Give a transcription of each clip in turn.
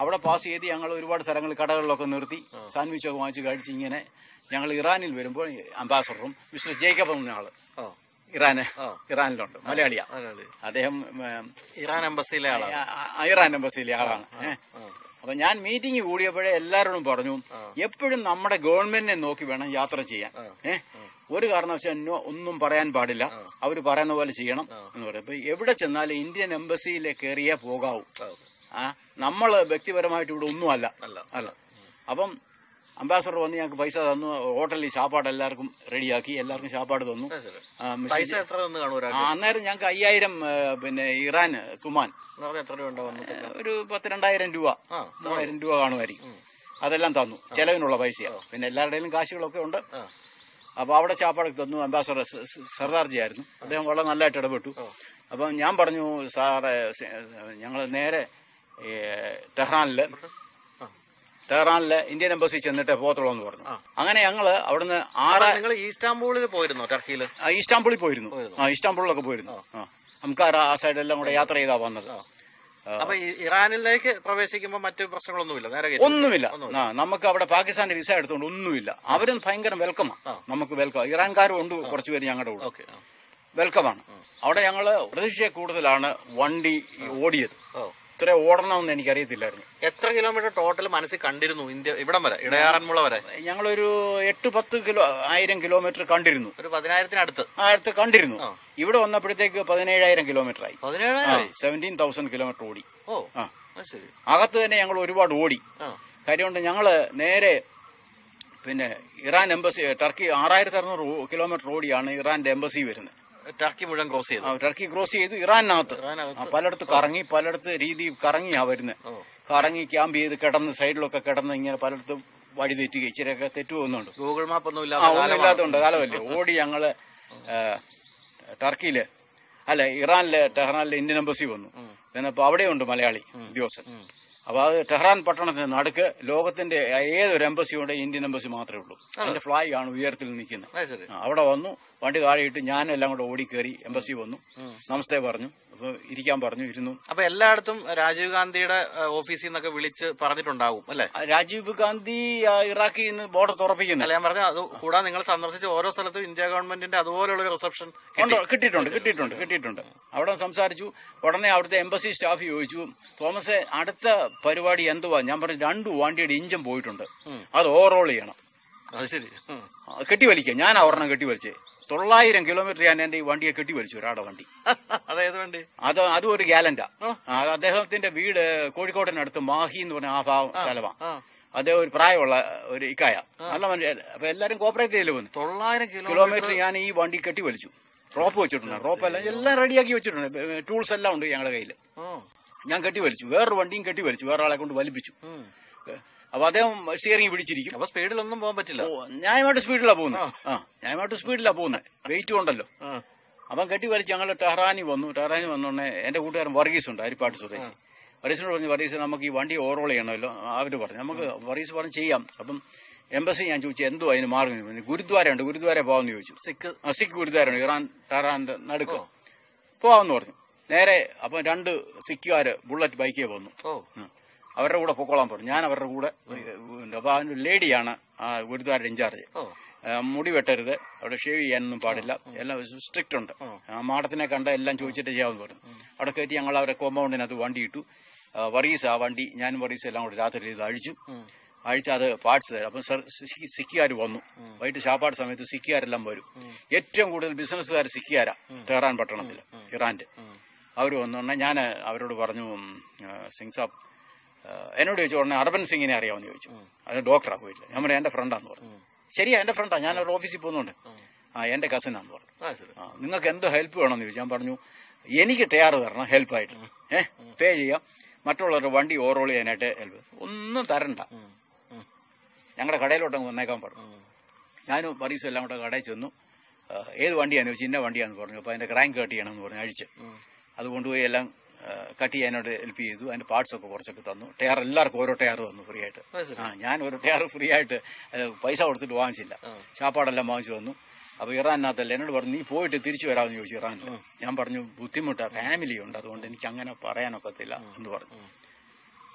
അവിടെ പാസ് ചെയ്ത് ഞങ്ങൾ ഒരുപാട് സ്ഥലങ്ങളിൽ കടകളിലൊക്കെ നിർത്തി സാൻഡ്വിച്ച് ഒക്കെ വാങ്ങിച്ച് കഴിച്ച് ഇങ്ങനെ ഞങ്ങൾ ഇറാനിൽ വരുമ്പോൾ അംബാസഡറും മിസ്റ്റർ ജേക്കബ് എന്ന ആള് ഓ ഇറാന് ഓ ഇറാനിലുണ്ട് മലയാളിയാ അതാണ്. അദ്ദേഹം ഉം, ഇറാൻ എംബസിയിലെ ആളാണ് ആ, ആ, ഇറാൻ എംബസിയിലെ ആളാണ് ഏ. ആ, അപ്പൊ ഞാൻ മീറ്റിംഗ് കൂടിയപ്പോഴേ എല്ലാവരോടും പറഞ്ഞു ആ. എപ്പോഴും നമ്മുടെ ഗവൺമെന്റിനെ നോക്കി വേണം യാത്ര ചെയ്യാൻ ആ. ഏ ഒരു കാരണവശാലും നോ- ഒന്നും പറയാൻ പാടില്ല ആ. അവർ പറയുന്ന പോലെ ചെയ്യണം ആ. എന്ന് പറയും അപ്പൊ എവിടെ ചെന്നാലും ഇന്ത്യൻ എംബസിയിൽ കയറിയേ പോകാവൂ ആ, ആ നമ്മള് വ്യക്തിപരമായിട്ട് ഇവിടെ ഒന്നുമല്ല അല്ല അല്ല അപ്പം അംബാസഡർ വന്ന് ഞങ്ങൾക്ക് പൈസ തന്നു ഹോട്ടലിൽ ശാപ്പാട് എല്ലാവർക്കും റെഡിയാക്കി എല്ലാവർക്കും ശാപ്പാട് തന്നു ആ, ശരി. ആ, മിസ്റ്റർ പൈസ എത്ര നിന്ന് കാണും ആ, ഒരാൾക്ക് അന്നേരം ഞങ്ങൾക്ക് അയ്യായിരം ഏ, പിന്നെ ഇറാൻ തുമാൻ എന്ന് പറഞ്ഞാൽ എത്ര രൂപ ഉണ്ടോ വന്നിട്ട് ഏ, ഒരു പത്ത് രണ്ടായിരം രൂപ ആ മൂവായിരം രൂപ കാണുമായിരിക്കും ഉം. അതെല്ലാം തന്നു ചെലവിനുള്ള പൈസയാണ് പിന്നെ എല്ലാവരുടെയും കാശുകളൊക്കെ ഉണ്ട് ആ അപ്പൊ അവിടെ ചാപ്പാടൊക്കെ തന്നു അംബാസഡർ സ- സ- സർദാർജി ആയിരുന്നു അദ്ദേഹം വളരെ നല്ലതായിട്ട് ഇടപെട്ടു ഓ. അപ്പം ഞാൻ പറഞ്ഞു സാറേ ഞങ്ങൾ നേരെ ഏ, ടെഹ്റാനില് ആ. ടെഹ്റാനിലെ ഇന്ത്യൻ എംബസി ചെന്നിട്ട് പോകത്തുള്ളൂ എന്ന് പറഞ്ഞു ആ. അങ്ങനെ ഞങ്ങള് അവിടുന്ന് ആറ് നിങ്ങൾ ഈസ്റ്റാംബൂളിൽ പോയിരുന്നോ ടർക്കിയിൽ ആ, ഇസ്താംബുളിൽ പോയിരുന്നു പോയിരുന്നു. ആ ഇസ്താംബുളിലൊക്കെ പോയിരുന്നു ആ നമുക്ക് ആ സൈഡെല്ലാം കൂടെ യാത്ര ചെയ്താ വന്നത് ആ. ആ. അപ്പൊ ഈ ഇറാനിലേക്ക് പ്രവേശിക്കുമ്പോൾ മറ്റു പ്രശ്നങ്ങളൊന്നുമില്ല നേരെ കയറ്റി ഒന്നുമില്ല ഒന്നുമില്ല. ആ, നമുക്ക് അവിടെ പാകിസ്ഥാന്റെ വിസ എടുത്തുകൊണ്ട് ഒന്നുമില്ല അവരും ഭയങ്കര വെൽക്കമാണ് ആ. നമുക്ക് വെൽക്കം ഇറാൻകാരും ഉണ്ട് കുറച്ചുപേര് ഞങ്ങളുടെ കൂടെ ഓക്കെ വെൽക്കമാണ് അവിടെ ഞങ്ങള് പ്രതീക്ഷയെ കൂടുതലാണ് വണ്ടി ഓടിയത് ഓ ഇത്ര ഓടണമെന്ന് എനിക്കറിയത്തില്ലായിരുന്നു എത്ര കിലോമീറ്റർ ടോട്ടൽ മനസ്സിൽ കണ്ടിരുന്നു ഇന്ത്യ ഇവിടം വരെ ഇടയാറന്മുള വരെ ഞങ്ങളൊരു എട്ട് പത്ത് കിലോ ആയിരം കിലോമീറ്റർ കണ്ടിരുന്നു ഒരു പതിനായിരത്തിനടുത്ത് ആ അടുത്ത് കണ്ടിരുന്നു ആ. ഇവിടെ വന്നപ്പോഴത്തേക്ക് പതിനേഴായിരം കിലോമീറ്റർ ആയി പതിനേഴായിരം സെവൻറ്റീൻ തൗസൻഡ് കിലോമീറ്റർ ഓടി ഓ ആ അത് ശരി അകത്ത് തന്നെ ഞങ്ങൾ ഒരുപാട് ഓടി ആ കാര്യമുണ്ട് ഞങ്ങള് നേരെ പിന്നെ ഇറാൻ എംബസി ടർക്കി ആറായിരത്തി അറുന്നൂറ് കിലോമീറ്റർ ഓടിയാണ് ഇറാന്റെ എംബസി വരുന്നത് ടർക്കി മുഴുവൻ ക്രോസ് ചെയ്തു ആ, ടർക്കി ക്രോസ് ചെയ്ത് ഇറാനകത്ത് ഇറാനകത്ത് ആ, പലയിടത്ത് കറങ്ങി പലയിടത്ത് രീതി കറങ്ങിയാ വരുന്നത് ഓ കറങ്ങി ക്യാമ്പ് ചെയ്ത് കിടന്ന് സൈഡിലൊക്കെ കിടന്ന് ഇങ്ങനെ പലയിടത്തും വഴി തെറ്റി ഇച്ചിരിയൊക്കെ തെറ്റു പോകുന്നുണ്ട് ഗൂഗിൾ മാപ്പ് ഒന്നും ആ ഇല്ലാത്ത ഒന്നും കാലമാണ്. ഇല്ലാത്തതുകൊണ്ട് കാലമല്ലേ ഓടി ഞങ്ങള് ഏ, ടർക്കിയില് അല്ല ഇറാനിലെ ടെഹ്റാനിലെ ഇന്ത്യൻ എംബസി വന്നു ഉം. എന്നപ്പോ അവിടെയുണ്ട് മലയാളി ഉദ്യോഗസ്ഥൻ ഉം. അപ്പൊ അത് ടെഹ്റാൻ പട്ടണത്തിന് നടുക്ക് ലോകത്തിന്റെ ഏതൊരു എംബസി ഉണ്ട് ഇന്ത്യൻ എംബസി മാത്രമേ ഉള്ളൂ അതിന്റെ ഫ്ലാഗ് ആണ് ഉയരത്തിൽ നിൽക്കുന്നത് അത് ശരി ആ, അവിടെ വന്നു വണ്ടി താഴെയിട്ട് ഞാനും എല്ലാം കൂടെ ഓടിക്കേറി എംബസി വന്നു ഉം. നമസ്തേ പറഞ്ഞു അപ്പൊ ഇരിക്കാൻ പറഞ്ഞു ഇരുന്നു അപ്പൊ എല്ലായിടത്തും രാജീവ് ഗാന്ധിയുടെ ഏഹ്, ഓഫീസിൽ നിന്നൊക്കെ വിളിച്ച് പറഞ്ഞിട്ടുണ്ടാവും അല്ലേ ആ, രാജീവ് ഗാന്ധി ആ, ഇറാഖിൽ നിന്ന് ബോർഡർ തുറപ്പിക്കുന്നു അല്ല ഞാൻ പറഞ്ഞ അത് കൂടാതെ നിങ്ങൾ സന്ദർശിച്ച ഓരോ സ്ഥലത്തും ഇന്ത്യ ഗവൺമെന്റിന്റെ അതുപോലുള്ള ഒരു റിസപ്ഷൻ ഉണ്ട് കിട്ടിയിട്ടുണ്ട് കിട്ടിയിട്ടുണ്ട് കിട്ടിയിട്ടുണ്ട് അവിടെ സംസാരിച്ചു ഉടനെ അവിടുത്തെ എംബസി സ്റ്റാഫ് ചോദിച്ചു തോമസെ അടുത്ത പരിപാടി എന്തുവാ ഞാൻ പറഞ്ഞു രണ്ട് വണ്ടിയുടെ ഇഞ്ചൻ പോയിട്ടുണ്ട് ഉം. അത് ഓവറോൾ ചെയ്യണം അത് ശരി ഉം. ആ, കെട്ടിവലിക്കുക ഞാൻ ഒരെണ്ണം കെട്ടിവലിച്ചേ തൊള്ളായിരം കിലോമീറ്റർ ഞാൻ എന്റെ ഈ വണ്ടിയെ കെട്ടിവലിച്ചു ഒരാടെ വണ്ടി അതേത് വേണ്ടി അത് അതും ഒരു ഗ്യാലന്റാ ആ. ആ, അദ്ദേഹത്തിന്റെ വീട് കോഴിക്കോടിനടുത്ത് മാഹി എന്ന് പറഞ്ഞ ആ ഭാഗം സ്ഥലമാണ് ആ അദ്ദേഹം ഒരു പ്രായമുള്ള ഒരു ഇക്കായ നല്ല മനുഷ്യൻ അപ്പൊ എല്ലാരും കോപ്പറേറ്റ് ചെയ്യല് വന്നു തൊള്ളായിരം കിലോമീറ്റർ കിലോമീറ്റർ ഞാൻ ഈ വണ്ടി കെട്ടി വലിച്ചു റോപ്പ് വെച്ചിട്ടുണ്ട് റോപ്പ് എല്ലാം എല്ലാം റെഡിയാക്കി വെച്ചിട്ടുണ്ട് ടൂൾസ് എല്ലാം ഉണ്ട് ഞങ്ങളുടെ കയ്യിൽ ഓ ഞാൻ കെട്ടി വലിച്ചു വേറൊരു വണ്ടിയും കെട്ടി വലിച്ചു വേറെ ആളെ കൊണ്ട് വലിപ്പിച്ചു ഉം. അപ്പൊ അദ്ദേഹം സ്റ്റിയറിംഗ് പിടിച്ചിരിക്കും അപ്പൊ സ്പീഡിലൊന്നും പോകാൻ പറ്റില്ല ഓ, ന്യായമായിട്ട് സ്പീഡിലാണ് പോകുന്നത് ആ ന്യായമായിട്ട് സ്പീഡിലാണ് പോകുന്നത് വെയിറ്റും ഉണ്ടല്ലോ ആ. അപ്പം കെട്ടി വലിച്ച് ഞങ്ങൾ ടെഹ്റാനി വന്നു ടെഹ്റാനി വന്നോടനെ എന്റെ കൂട്ടുകാരൻ വർഗീസ് ഉണ്ട് അരിപ്പാട്ട് സ്വദേശി വർഗീസിനോട് പറഞ്ഞു വർഗീസ് നമുക്ക് ഈ വണ്ടി ഓവറോൾ ചെയ്യണമല്ലോ അവർ പറഞ്ഞു നമുക്ക് വർഗീസ് പറഞ്ഞു ചെയ്യാം അപ്പം എംബസി ഞാൻ ചോദിച്ചു എന്തോ അതിന് മാർഗം ഗുരുദ്വാര ഉണ്ട് ഗുരുദ്വാര പോകാമെന്ന് ചോദിച്ചു സിക്ക് ആ, സിഖ് ഗുരുദ്വാരമാണ് ഇറാൻ ടെഹ്റാന്റെ നടുക്ക് പോവാന്ന് പറഞ്ഞു നേരെ അപ്പം രണ്ട് സിഖുകാര് ബുള്ളറ്റ് ബൈക്കേ വന്നു ഓ ഉം. അവരുടെ കൂടെ പൊക്കോളാൻ പറഞ്ഞു ഞാൻ അവരുടെ കൂടെ അപ്പൊ അതിന് ലേഡിയാണ് ആ ഗുരുദ്വാരയുടെ ഇൻചാർജ് ഓ ആ, മുടി വെട്ടരുത് അവിടെ ഷേവ് ചെയ്യാനൊന്നും പാടില്ല എല്ലാം സ്ട്രിക്റ്റ് ഉണ്ട് ആ മാഡത്തിനെ കണ്ട എല്ലാം ചോദിച്ചിട്ട് ചെയ്യാമെന്ന് പറഞ്ഞു അവിടെ കയറ്റി ഞങ്ങൾ അവരെ കോമ്പൗണ്ടിനകത്ത് വണ്ടി ഇട്ടു ആ, വർഗീസ് ആ വണ്ടി ഞാനും വർഗീസ് എല്ലാം കൂടെ രാത്രി ഇത് അഴിച്ചു ഉം. അഴിച്ച് അത് പാർട്സ് തരാം അപ്പം സിഖുകാർ വന്നു വൈകിട്ട് ഷാപ്പാട് സമയത്ത് സിഖുകാരെല്ലാം വരും ഏറ്റവും കൂടുതൽ ബിസിനസ്സുകാർ സിഖുകാരാ ടെഹ്റാൻ പട്ടണത്തിൽ ഇറാന്റെ ഉം. അവർ വന്നു ഞാൻ അവരോട് പറഞ്ഞു ഉം, ആ, സിംഗ് സാബ് ആ, എന്നോട് ചോദിച്ചു ഉടനെ അർബൻ സിംഗിനെ അറിയാമെന്ന് ചോദിച്ചു അത് ഡോക്ടറാ പോയില്ല ഞാൻ പറഞ്ഞു എന്റെ ഫ്രണ്ടാന്ന് പറഞ്ഞു ശരിയാ എന്റെ ഫ്രണ്ടാ ഞാൻ ഒരു ഓഫീസിൽ പോകുന്നുണ്ട് ആ എന്റെ കസിനാന്ന് പറഞ്ഞു ആ ശരി ആ നിങ്ങൾക്ക് എന്തോ ഹെൽപ്പ് വേണമെന്ന് ചോദിച്ചു ഞാൻ പറഞ്ഞു എനിക്ക് ടയർ തരണം ഹെൽപ്പായിട്ട് ഏഹ് പേ ചെയ്യാം മറ്റുള്ളവരുടെ വണ്ടി ഓവറോൾ ചെയ്യാനായിട്ട് ഹെൽപ്പ് ഒന്നും തരണ്ട ഉം. ഉം. ഞങ്ങളുടെ കടയിലോട്ടങ്ങ് വന്നേക്കാൻ പറഞ്ഞു ഉം. ഞാനും പരീസും എല്ലാം കൂടെ കടയിൽ ചെന്നു ആ, ഏത് വണ്ടിയാന്ന് ചോദിച്ചു ഇന്ന വണ്ടിയാന്ന് പറഞ്ഞു അപ്പോൾ അതിന്റെ ക്രാങ്ക് കട്ട് ചെയ്യണമെന്ന് പറഞ്ഞു അഴിച്ച് ഉം. അത് കൊണ്ടുപോയി എല്ലാം ആ, കട്ട് ചെയ്യാനായിട്ട് ഹെൽപ്പ് ചെയ്തു അതിന്റെ പാർട്സ് ഒക്കെ കുറച്ചൊക്കെ തന്നു ടയർ എല്ലാവർക്കും ഓരോ ടയർ തന്നു ഫ്രീ ആയിട്ട് അത് ശരി ആ ഞാൻ ഒരു ടയർ ഫ്രീ ആയിട്ട് അത് പൈസ കൊടുത്തിട്ട് വാങ്ങിച്ചില്ല ആ. ചാപ്പാടെല്ലാം വാങ്ങിച്ചു വന്നു അപ്പൊ ഇറാനകത്തല്ല എന്നോട് പറഞ്ഞു നീ പോയിട്ട് തിരിച്ചു വരാമെന്ന് ചോദിച്ചു ഇറാനിൽ ഞാൻ പറഞ്ഞു ബുദ്ധിമുട്ടാ ഫാമിലി ഉണ്ട് അതുകൊണ്ട് എനിക്ക് അങ്ങനെ പറയാനൊക്കത്തില്ല എന്ന് പറഞ്ഞു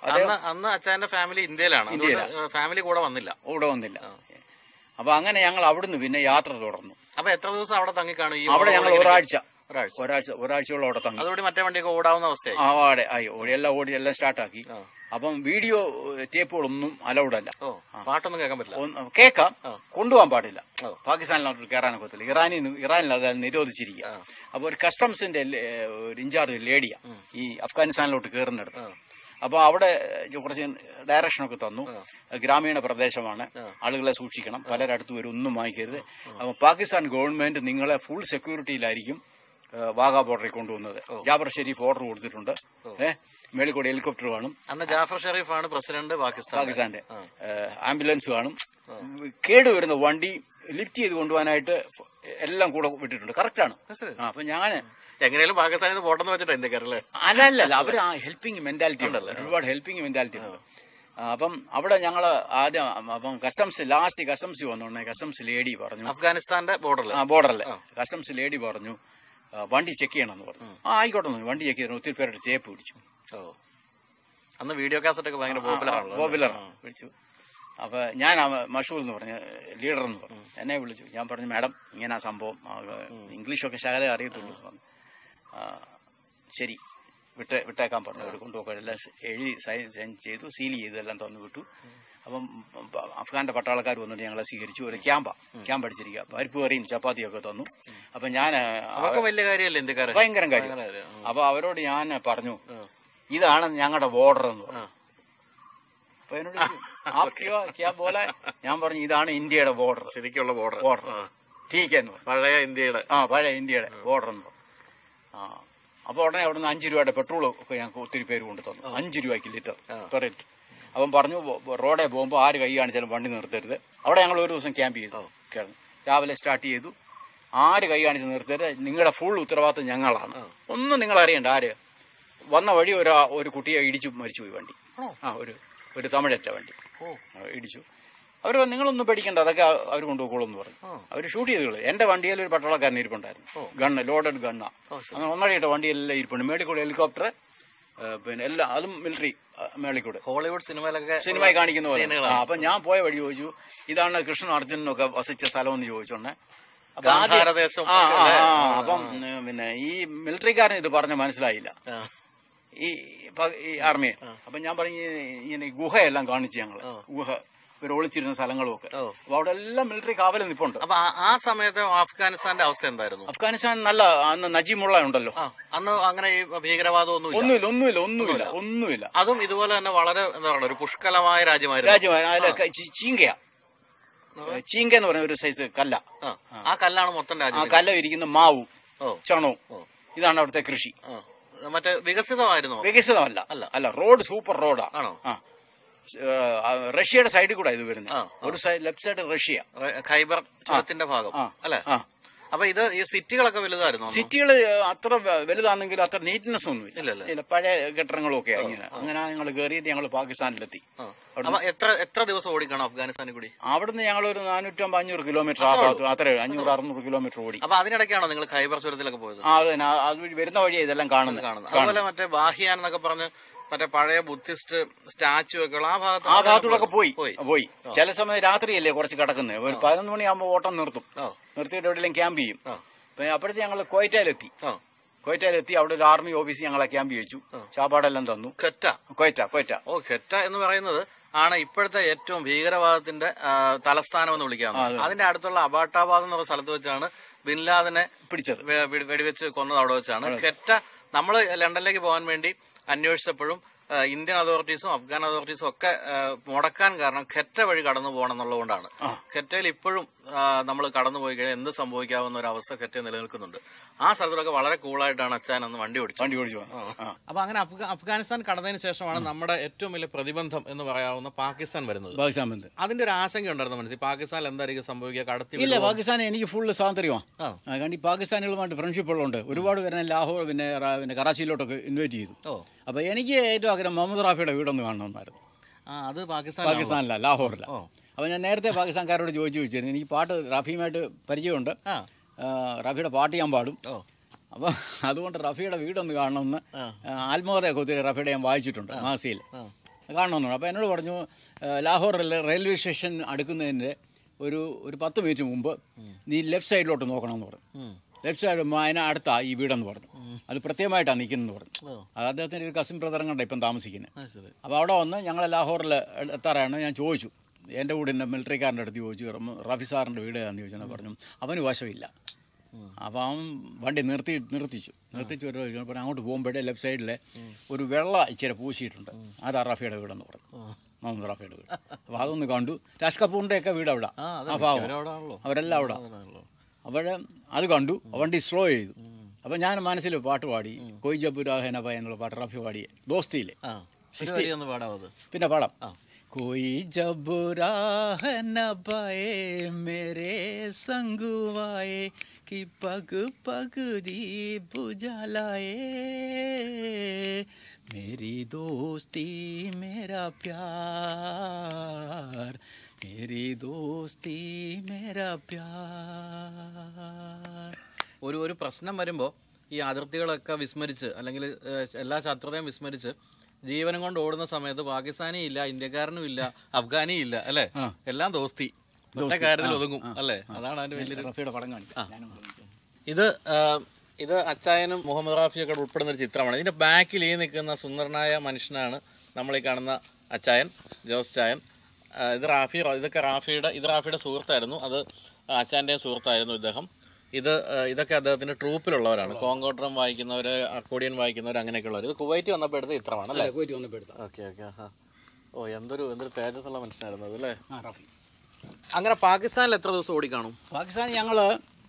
അന്ന് അന്ന് അച്ഛന്റെ ഫാമിലി ഇന്ത്യയിലാണ് അതുകൊണ്ട് ഫാമിലി കൂടെ വന്നില്ല ഇവിടെ വന്നില്ല അപ്പൊ അങ്ങനെ ഞങ്ങൾ അവിടുന്ന് പിന്നെ യാത്ര തുടർന്നു അപ്പൊ എത്ര ദിവസം അവിടെ തങ്ങിക്കാണും ഈ അവിടെ ഞങ്ങൾ ഒരാഴ്ച ഒരാഴ്ച ഒരാഴ്ച ഒരാഴ്ചയോളം അവിടെ തങ്ങി അതോടെ മറ്റേ വണ്ടിയൊക്കെ ഓടാവുന്ന അവസ്ഥയായി ആ അവിടെ ആയി ഓടി എല്ലാം ഓടി എല്ലാം സ്റ്റാർട്ടാക്കി ആ. അപ്പം വീഡിയോ ടേപ്പുകളൊന്നും അലൗഡ് അല്ല ഓ പാട്ടൊന്നും കേൾക്കാൻ പറ്റില്ല ഒന്ന് കേൾക്കാം ആ. കൊണ്ടുപോകാൻ പാടില്ല ഓ. പാകിസ്ഥാനിലോട്ട് കയറാനൊക്കെ പറ്റില്ല ഇറാനിൽ നിന്ന് ഇറാനിൽ അത് നിരോധിച്ചിരിക്കുക ആ. അപ്പൊ ഒരു കസ്റ്റംസിന്റെ ലെ- ഒരു ഇൻചാർജ് ലേഡിയാ ഉം. ഈ അഫ്ഗാനിസ്ഥാനിലോട്ട് കയറുന്നിടത്ത് ആ. അപ്പോൾ അവിടെ കുറച്ച് ഡയറക്ഷനൊക്കെ തന്നു ആ. ഗ്രാമീണ പ്രദേശമാണ് ആ. ആളുകളെ സൂക്ഷിക്കണം പലരടുത്ത് വരും ഒന്നും വാങ്ങിക്കരുത് അപ്പോൾ പാകിസ്ഥാൻ ഗവൺമെന്റ് നിങ്ങളെ ഫുൾ സെക്യൂരിറ്റിയിലായിരിക്കും ആ, വാഗാ ബോർഡറിൽ കൊണ്ടുവന്നത് ജാബർ ഷെരീഫ് ഓർഡർ കൊടുത്തിട്ടുണ്ട് ഏഹ് മേളിക്കൂടെ ഹെലികോപ്റ്റർ കാണും അന്ന് ജാഫർ ഷെറീഫാണ് പ്രസിഡന്റ് പാകിസ്ഥാൻ പാകിസ്ഥാന്റെ ആ. ഏഹ് ആംബുലൻസ് കാണും കേട് വരുന്ന വണ്ടി ലിഫ്റ്റ് ചെയ്ത് കൊണ്ടുപോകാനായിട്ട് എല്ലാം കൂടെ വിട്ടിട്ടുണ്ട് കറക്റ്റാണ് ആ അപ്പൊ ഞാൻ എങ്ങനെയാലും പാകിസ്ഥാനിൽ നിന്ന് പോട്ടെന്ന് വെച്ചിട്ടാ ഇന്ത്യക്കാരല്ലേ അല്ല അല്ല അല്ല അവർ ആ ഹെൽപ്പിംഗ് മെന്റാലിറ്റി ഉണ്ടല്ലോ ഒരുപാട് ഹെൽപ്പിംഗ് മെന്റാലിറ്റി ഉണ്ട് ആ, അപ്പം അവിടെ ഞങ്ങൾ ആദ്യം അപ്പം കസ്റ്റംസ് ലാസ്റ്റ് കസ്റ്റംസ് വന്നോണ്ടേ കസ്റ്റംസ് ലേഡി പറഞ്ഞു അഫ്ഗാനിസ്ഥാന്റെ ബോർഡറിൽ ആ ബോർഡറിലെ കസ്റ്റംസ് ലേഡി പറഞ്ഞു ആ, വണ്ടി ചെക്ക് ചെയ്യണമെന്ന് പറഞ്ഞു ആ ആയിക്കോട്ടെ എന്ന് പറഞ്ഞു. വണ്ടി ചെക്ക് ചെയ്തു ഒത്തിരി പേരുടെ ടേപ്പ് പിടിച്ചു ഓ അന്ന് വീഡിയോ കാസറ്റ് ഒക്കെ ഭയങ്കര പോപ്പുലർ ആണല്ലോ പോപ്പുലർ വിളിച്ചു അപ്പൊ ഞാൻ ആ മഷൂർ എന്ന് പറഞ്ഞ ലീഡർ എന്ന് പറഞ്ഞു എന്നെ വിളിച്ചു ഞാൻ പറഞ്ഞു മാഡം ഇങ്ങനെ ആ സംഭവം ആ, ഇംഗ്ലീഷൊക്കെ ശകലേ അറിയത്തുള്ളൂ എന്ന് പറഞ്ഞു. ആ, ശരി വിട്ട് വിട്ടേക്കാൻ പറഞ്ഞു അവർ കൊണ്ടുപോയി എല്ലാം എഴുതി സൈൻ സൈൻ ചെയ്തു സീൽ ചെയ്തു എല്ലാം തന്നു വിട്ടു അപ്പം പ- അഫ്ഗാന്റെ പട്ടാളക്കാർ വന്നിട്ട് ഞങ്ങളെ സ്വീകരിച്ചു ഒരു ക്യാമ്പാ ക്യാമ്പ് അടിച്ചിരിക്കുക പരിപ്പ് കറിയും ചപ്പാത്തിയും ഒക്കെ തന്നു അപ്പൊ ഞാൻ അതൊക്കെ വലിയ കാര്യമല്ലേ ഇന്ത്യക്കാരെ ഭയങ്കര കാര്യം ഭയങ്കര കാര്യം. ഉം. അപ്പൊ അവരോട് ഞാൻ പറഞ്ഞു ഉം. ഇതാണ് ഞങ്ങളുടെ ബോർഡർ എന്ന് പറഞ്ഞു ആ. അപ്പൊ എന്നോട് ചോദിച്ചു, "ആപ് ക്യോ ക്യാ ബോല ഞാൻ പറഞ്ഞു ഇതാണ് ഇന്ത്യയുടെ ബോർഡർ ശരിക്കുള്ള ബോർഡർ ബോർഡർ ടീക്ക് എന്ന് പറഞ്ഞു പഴയ ഇന്ത്യയുടെ ആ പഴയ ഇന്ത്യയുടെ ബോർഡർ എന്ന് പറഞ്ഞു ആ അപ്പൊ ഉടനെ അവിടുന്ന് അഞ്ചു രൂപയുടെ പെട്രോൾ ഒക്കെ ഞങ്ങൾക്ക് ഒത്തിരി പേര് കൊണ്ടു തന്നു അഞ്ചു രൂപയ്ക്ക് ലിറ്റർ ആ. പെർ ലിറ്റർ അവൻ പറഞ്ഞു "ബോ- റോഡേ പോകുമ്പോൾ ആര് കൈ കാണിച്ചാലും വണ്ടി നിർത്തരുത് അവിടെ ഞങ്ങൾ ഒരു ദിവസം ക്യാമ്പ് ചെയ്തു കിടന്നു രാവിലെ സ്റ്റാർട്ട് ചെയ്തു ആര് കൈ കാണിച്ച് നിർത്തരുത് നിങ്ങളുടെ ഫുൾ ഉത്തരവാദിത്തം ഞങ്ങളാണ് ആ. ഒന്നും നിങ്ങൾ അറിയണ്ട ആര് വന്ന വഴി ഒരു ഒരു കുട്ടിയെ ഇടിച്ചു മരിച്ചുപോയി വണ്ടി ആണോ? ആ ഒരു ഒരു തമിഴറ്റ വണ്ടി ഓ ആ, ഇടിച്ചു അവർ നിങ്ങളൊന്നും പേടിക്കണ്ട അതൊക്കെ അവർ കൊണ്ടുപോയിക്കോളും എന്ന് പറഞ്ഞു ആ. അവർ ഷൂട്ട് ചെയ്തു കളി എന്റെ വണ്ടിയിൽ ഒരു പട്ടാളക്കാരൻ ഇരിപ്പുണ്ടായിരുന്നു ഗണ്ണ് ലോഡഡ് ഗണ്ണ ഓ, ശരി. അങ്ങനെ ഒന്നരയിട്ട വണ്ടിയെല്ലാം ഇരിപ്പുണ്ട് മേളിക്കൂടെ ഹെലികോപ്റ്റർ പിന്നെ എല്ലാം അതും മിലിറ്ററി മേളിക്കൂടെ ഹോളിവുഡ് സിനിമയിലൊക്കെ സിനിമയിൽ കാണിക്കുന്ന പോലെ സീനുകളാണ്. ആ, അപ്പൊ ഞാൻ പോയ വഴി ചോദിച്ചു ഇതാണ് കൃഷ്ണൻ അർജുനനും ഒക്കെ വസിച്ച സ്ഥലം എന്ന് ചോദിച്ചോണ്ടേ അപ്പൊ ആദ്യം- ഗാന്ധാരദേശം ആ, ഒക്കെ ആ, അല്ലേ? ആ, അപ്പം ഉം, പിന്നെ ഈ മിലിറ്ററിക്കാരൻ ഇത് പറഞ്ഞ മനസ്സിലായില്ല ആ. ഈ പ- ഈ ആർമിയെ അപ്പൊ ഞാൻ പറഞ്ഞു ഈ- ഇങ്ങനെ ഈ ഗുഹയെല്ലാം കാണിച്ചു ഞങ്ങൾ ആ. ഗുഹ ഇവർ ഒളിച്ചിരുന്ന സ്ഥലങ്ങളും ഒക്കെ ഓ അപ്പൊ അവിടെ എല്ലാം മിലിറ്ററി കാവൽ നിപ്പുണ്ട് അപ്പൊ ആ- ആ സമയത്ത് അഫ്ഗാനിസ്ഥാന്റെ അവസ്ഥ എന്തായിരുന്നു അഫ്ഗാനിസ്ഥാൻ നല്ല അന്ന് നജീമുള്ള ഉണ്ടല്ലോ ആ അന്ന് അങ്ങനെ ഈ ഭീകരവാദം ഒന്നുമില്ല ഒന്നുമില്ല ഒന്നുമില്ല ഒന്നുമില്ല ഒന്നുമില്ല അതും ഇതുപോലെ തന്നെ വളരെ എന്താ പറയുക ഒരു പുഷ്കലമായ രാജ്യമായിരുന്നു രാജ്യമാണ് അതിലെ ക- ചി- ചീങ്കയാ ചീങ്ക എന്ന് പറഞ്ഞ ഒരു സൈസ് കല്ല ആ. ആ കല്ലാണ് മൊത്തം ആ രാജ്യം കല്ല ഇരിക്കുന്ന മാവും ഓ ചണവും ഓ. ഇതാണ് അവിടുത്തെ കൃഷി ആ. മറ്റേ വികസിതമായിരുന്നോ വികസിതമല്ല അല്ല. അല്ല റോഡ് സൂപ്പർ റോഡാ ആണോ ആ ഏഹ്, ആ, റഷ്യയുടെ സൈഡിൽ കൂടെ ഇത് വരുന്നത് ആ, ഒരു സൈഡ് ലെഫ്റ്റ് സൈഡ് റഷ്യ റ- ഖൈബർ ചുരത്തിന്റെ ഭാഗം ആ. അല്ലെ ആ അപ്പൊ ഇത് ഈ സിറ്റികളൊക്കെ വലുതായിരുന്നു സിറ്റികൾ അത്ര വ- വലുതാണെങ്കിലും അത്ര നീറ്റ്നെസ് ഒന്നുമില്ല ഇല്ലല്ലേ ഇല്ല പഴയ കെട്ടിടങ്ങളും ഒക്കെ ഇങ്ങനെ അങ്ങനെ ഞങ്ങൾ കയറിയിട്ട് ഞങ്ങൾ പാകിസ്ഥാനിലെത്തി ആ. അപ്പൊ എത്ര എത്ര ദിവസം ഓടിക്കണം അഫ്ഗാനിസ്ഥാനിൽ കൂടി അവിടുന്ന് ഞങ്ങൾ ഒരു നാനൂറ്റമ്പത് അഞ്ഞൂറ് കിലോമീറ്റർ ആ ഭാഗത്ത് അത്ര അഞ്ഞൂറ് അറുന്നൂറ് കിലോമീറ്റർ ഓടി അപ്പൊ അതിനിടയ്ക്കാണോ നിങ്ങൾ ഖൈബർ ചുരത്തിലൊക്കെ പോയത് ആ അത് തന്നെ ആ- അത് വഴി വരുന്ന വഴി ഇതെല്ലാം കാണുന്നത് കാണുന്നത് അതുപോലെ മറ്റേ ബാഹിയാൻ എന്നൊക്കെ പറഞ്ഞ് മറ്റേ പഴയ ബുദ്ധിസ്റ്റ് സ്റ്റാച്ചു ഒക്കെ ഉള്ള ആ ഭാഗത്ത് ആ ഭാഗത്തൂടെ പോയി പോയി പോയി ചില സമയം രാത്രിയല്ലേ കുറച്ച് കിടക്കുന്നത് ഒരു പതിനൊന്ന് മണിയാകുമ്പോൾ ഓട്ടം നിർത്തും ഓ നിർത്തിയിട്ട് എവിടെയെങ്കിലും ക്യാമ്പ് ചെയ്യും ആ പിന്നെ അപ്പോഴത്തെ ഞങ്ങൾ കോയറ്റയിലെത്തി ആ കോയറ്റയിലെത്തി അവിടെ ഒരു ആർമി ഓഫീസിൽ ഞങ്ങളെ ക്യാമ്പ് വെച്ചു ചാപ്പാടെല്ലാം തന്നു ഖെറ്റ കൊയറ്റ കൊയറ്റ ഓ ഖെറ്റ എന്ന് പറയുന്നത് ആണ് ഇപ്പോഴത്തെ ഏറ്റവും ഭീകരവാദത്തിന്റെ ആ, തലസ്ഥാനം എന്ന് വിളിക്കാവുന്നത് അതിന്റെ അടുത്തുള്ള അബാട്ടാബാദ് എന്ന് പറയുന്ന സ്ഥലത്ത് വെച്ചാണ് ബിൻ ലാദനെ പിടിച്ചത് വെ- വെടി- വെടിവെച്ച് കൊന്നത് അവിടെ വെച്ചാണ് ഖെറ്റ നമ്മൾ ലണ്ടനിലേക്ക് പോകാൻ വേണ്ടി അന്വേഷിച്ചപ്പോഴും ആ, ഇന്ത്യൻ അതോറിറ്റീസും അഫ്ഗാൻ അതോറിറ്റീസും ഒക്കെ ആ, മുടക്കാൻ കാരണം ഖെറ്റ വഴി കടന്നു പോകണം എന്നുള്ളതുകൊണ്ടാണ് ആ. ഖെറ്റയിൽ ഇപ്പോഴും നമ്മൾ കടന്നു പോയി കഴിഞ്ഞാൽ എന്ത് സംഭവിക്കാവുന്ന ഒരു അവസ്ഥ ഖെറ്റ നിലനിൽക്കുന്നുണ്ട് ആ സ്ഥലത്തിലൊക്കെ വളരെ കൂളായിട്ടാണ് അച്ഛൻ അന്ന് വണ്ടി ഓടിച്ചത് വണ്ടി ഓടിച്ചു വന്നു ആ. അപ്പൊ അങ്ങനെ അഫ്ഗാ- അഫ്ഗാനിസ്ഥാൻ കടന്നതിന് ശേഷമാണ് നമ്മുടെ ഏറ്റവും വലിയ പ്രതിബന്ധം എന്ന് പറയാവുന്ന പാകിസ്ഥാൻ വരുന്നത് പാകിസ്ഥാൻ ബന്ധം അതിന്റെ ഒരു ആശങ്ക ഉണ്ടായിരുന്നു മനസ്സിൽ പാകിസ്ഥാനിൽ എന്തായിരിക്കും സംഭവിക്കുക കടത്തി ഇല്ല പാകിസ്ഥാൻ എനിക്ക് ഫുള്ള് സ്വാതന്ത്ര്യമാണ് ആ. കാരണം ഈ പാകിസ്ഥാനികളുമായിട്ട് ഫ്രണ്ട്ഷിപ്പ് ഉള്ളതുകൊണ്ട് ഒരുപാട് പേരെ ലാഹോർ പിന്നെ റാ- പിന്നെ കറാച്ചിയിലോട്ടൊക്കെ ഇൻവൈറ്റ് ചെയ്തു ഓ അപ്പോൾ എനിക്ക് ഏറ്റവും ആഗ്രഹം മുഹമ്മദ് റാഫിയുടെ വീടൊന്ന് കാണണമെന്നായിരുന്നു ആ അത് പാകിസ്ഥാൻ പാകിസ്ഥാനില ലാഹോറില ഓ. അപ്പോൾ ഞാൻ നേരത്തെ പാകിസ്ഥാൻകാരോട് ചോദിച്ചു ചോദിച്ചിരുന്നു എനിക്ക് പാട്ട് റാഫിയുമായിട്ട് പരിചയമുണ്ട് ആ ആ, റാഫിയുടെ പാട്ട് ഞാൻ പാടും ഓ അപ്പോൾ അതുകൊണ്ട് റഫിയുടെ വീടൊന്ന് കാണണമെന്ന് ആ. ആത്മകഥയൊക്കെ ഒത്തിരി റഫിയുടെ ഞാൻ വായിച്ചിട്ടുണ്ട് മാസിയിൽ ആ കാണണമെന്ന് പറഞ്ഞു അപ്പോൾ എന്നോട് പറഞ്ഞു "ആ, ലാഹോർ റെയിൽ- റെയിൽവേ സ്റ്റേഷൻ അടുക്കുന്നതിൻ്റെ ഒരു ഒരു പത്ത് മിനിറ്റ് മുമ്പ് നീ ലെഫ്റ്റ് സൈഡിലോട്ട് നോക്കണമെന്ന് പറഞ്ഞു ഉം. ലെഫ്റ്റ് സൈഡ് അതിന് അടുത്താ ഈ വീടെന്ന് പറഞ്ഞു അത് പ്രത്യേകമായിട്ടാണ് നിൽക്കുന്നതെന്ന് പറഞ്ഞു ഓ അത് അദ്ദേഹത്തിൻ്റെ ഒരു കസിൻ ബ്രദറും കണ്ട ഇപ്പം താമസിക്കുന്നത് അത് ശരി അപ്പോൾ അവിടെ വന്ന് ഞങ്ങൾ ലാഹോറിൽ എത്താറാണ് ഞാൻ ചോദിച്ചു എൻ്റെ കൂടെ എൻ്റെ മിലിറ്ററിക്കാരൻ്റെ അടുത്ത് ചോദിച്ചു റം- റഫി സാറിൻ്റെ വീട് ഏതാണെന്ന് ചോദിച്ചാൽ പറഞ്ഞു അവന് വശമില്ല ഉം. അപ്പോൾ അവൻ വണ്ടി നിർത്തി നിർത്തിച്ചു നിർത്തിച്ചു ഒരു പറഞ്ഞു അങ്ങോട്ട് പോകുമ്പോഴേ ലെഫ്റ്റ് സൈഡിൽ ഒരു വെള്ള ഇച്ചിരി പൂശിയിട്ടുണ്ട് അത് റഫിയുടെ വീടെന്ന് പറഞ്ഞു ഓ. മുഹമ്മദ് റഫിയുടെ വീട് അപ്പോൾ അതൊന്ന് കണ്ടു രാജ് കപൂറിൻ്റെ ഒക്കെ വീട് അവിടെ ആ അതെ ആ ഭാഗം അവരവിടെ ആണല്ലോ അവരെല്ലാം അവിടെ അവിടെയാണല്ലോ. അപ്പോൾ അത് കണ്ടു വണ്ടി സ്ലോ ചെയ്തു അപ്പോൾ ഞാൻ മനസ്സിൽ പാട്ട് പാടി കൊയ് ജബുരാഹന എന്നുള്ള പാട്ട് റഫി പാടിയെ ദോസ്തിയിലെ ആ ഒരു വരി ഒന്ന് പാടാവത് പിന്നെ പാടാം ആ. कोई जब राह न पाए मेरे संगवाए कि पग पग दीप जलाए मेरी दोस्ती मेरा प्यार मेरी दोस्ती मेरा प्यार ഒരു ഒരു പ്രശ്നം വരുമ്പോൾ ഈ അതിർത്തികളൊക്കെ വിസ്മരിച്ച് അല്ലെങ്കിൽ ഏഹ്, എല്ലാ ശത്രുതയും വിസ്മരിച്ച് ജീവനം കൊണ്ട് ഓടുന്ന സമയത്ത് പാകിസ്ഥാനി ഇല്ല ഇന്ത്യക്കാരനും ഇല്ല അഫ്ഗാനിയും ഇല്ല അല്ലേ ആ. എല്ലാം ദോസ്തി ഒറ്റ കാര്യത്തിൽ ഒതുങ്ങും അല്ലേ അതാണ് അതിന്റെ വലിയൊരു റഫിയുടെ പടം കാണിക്കാം ഞാനും ഇത് ആ, ഇത് അച്ചായനും മുഹമ്മദ് റാഫിയൊക്കെ ഉൾപ്പെടുന്ന ഒരു ചിത്രമാണ് ഇതിന്റെ ബാക്കിൽ ഈ നിൽക്കുന്ന സുന്ദരനായ മനുഷ്യനാണ് നമ്മൾ ഈ കാണുന്ന അച്ചായൻ ജോസ് ചായൻ ആ, ഇത് റാഫി ഇതൊക്കെ റാഫിയുടെ ഇത് റാഫിയുടെ സുഹൃത്തായിരുന്നു അത് അച്ചായൻ്റെയും സുഹൃത്തായിരുന്നു ഇദ്ദേഹം ഇത് ആ, ഇതൊക്കെ അദ്ദേഹത്തിന്റെ ട്രൂപ്പിലുള്ളവരാണ് കോങ്കോട്രം വായിക്കുന്നവർ അക്കോഡിയൻ വായിക്കുന്നവർ അങ്ങനെയൊക്കെയുള്ളവർ ഇത് കുവൈറ്റ് വന്നപ്പോൾ എടുത്ത ചിത്രമാണ് അല്ലേ പോയിട്ട് വന്നപ്പോൾ എടുത്താൽ ഓക്കെ ഓക്കെ ആ ഓ എന്തൊരു എന്തൊരു തേജസ്സുള്ള മനുഷ്യനായിരുന്നു അത് അല്ലേ ആ റഫി അങ്ങനെ പാകിസ്ഥാനിൽ എത്ര ദിവസം ഓടിക്കാണും പാകിസ്ഥാൻ ഞങ്ങൾ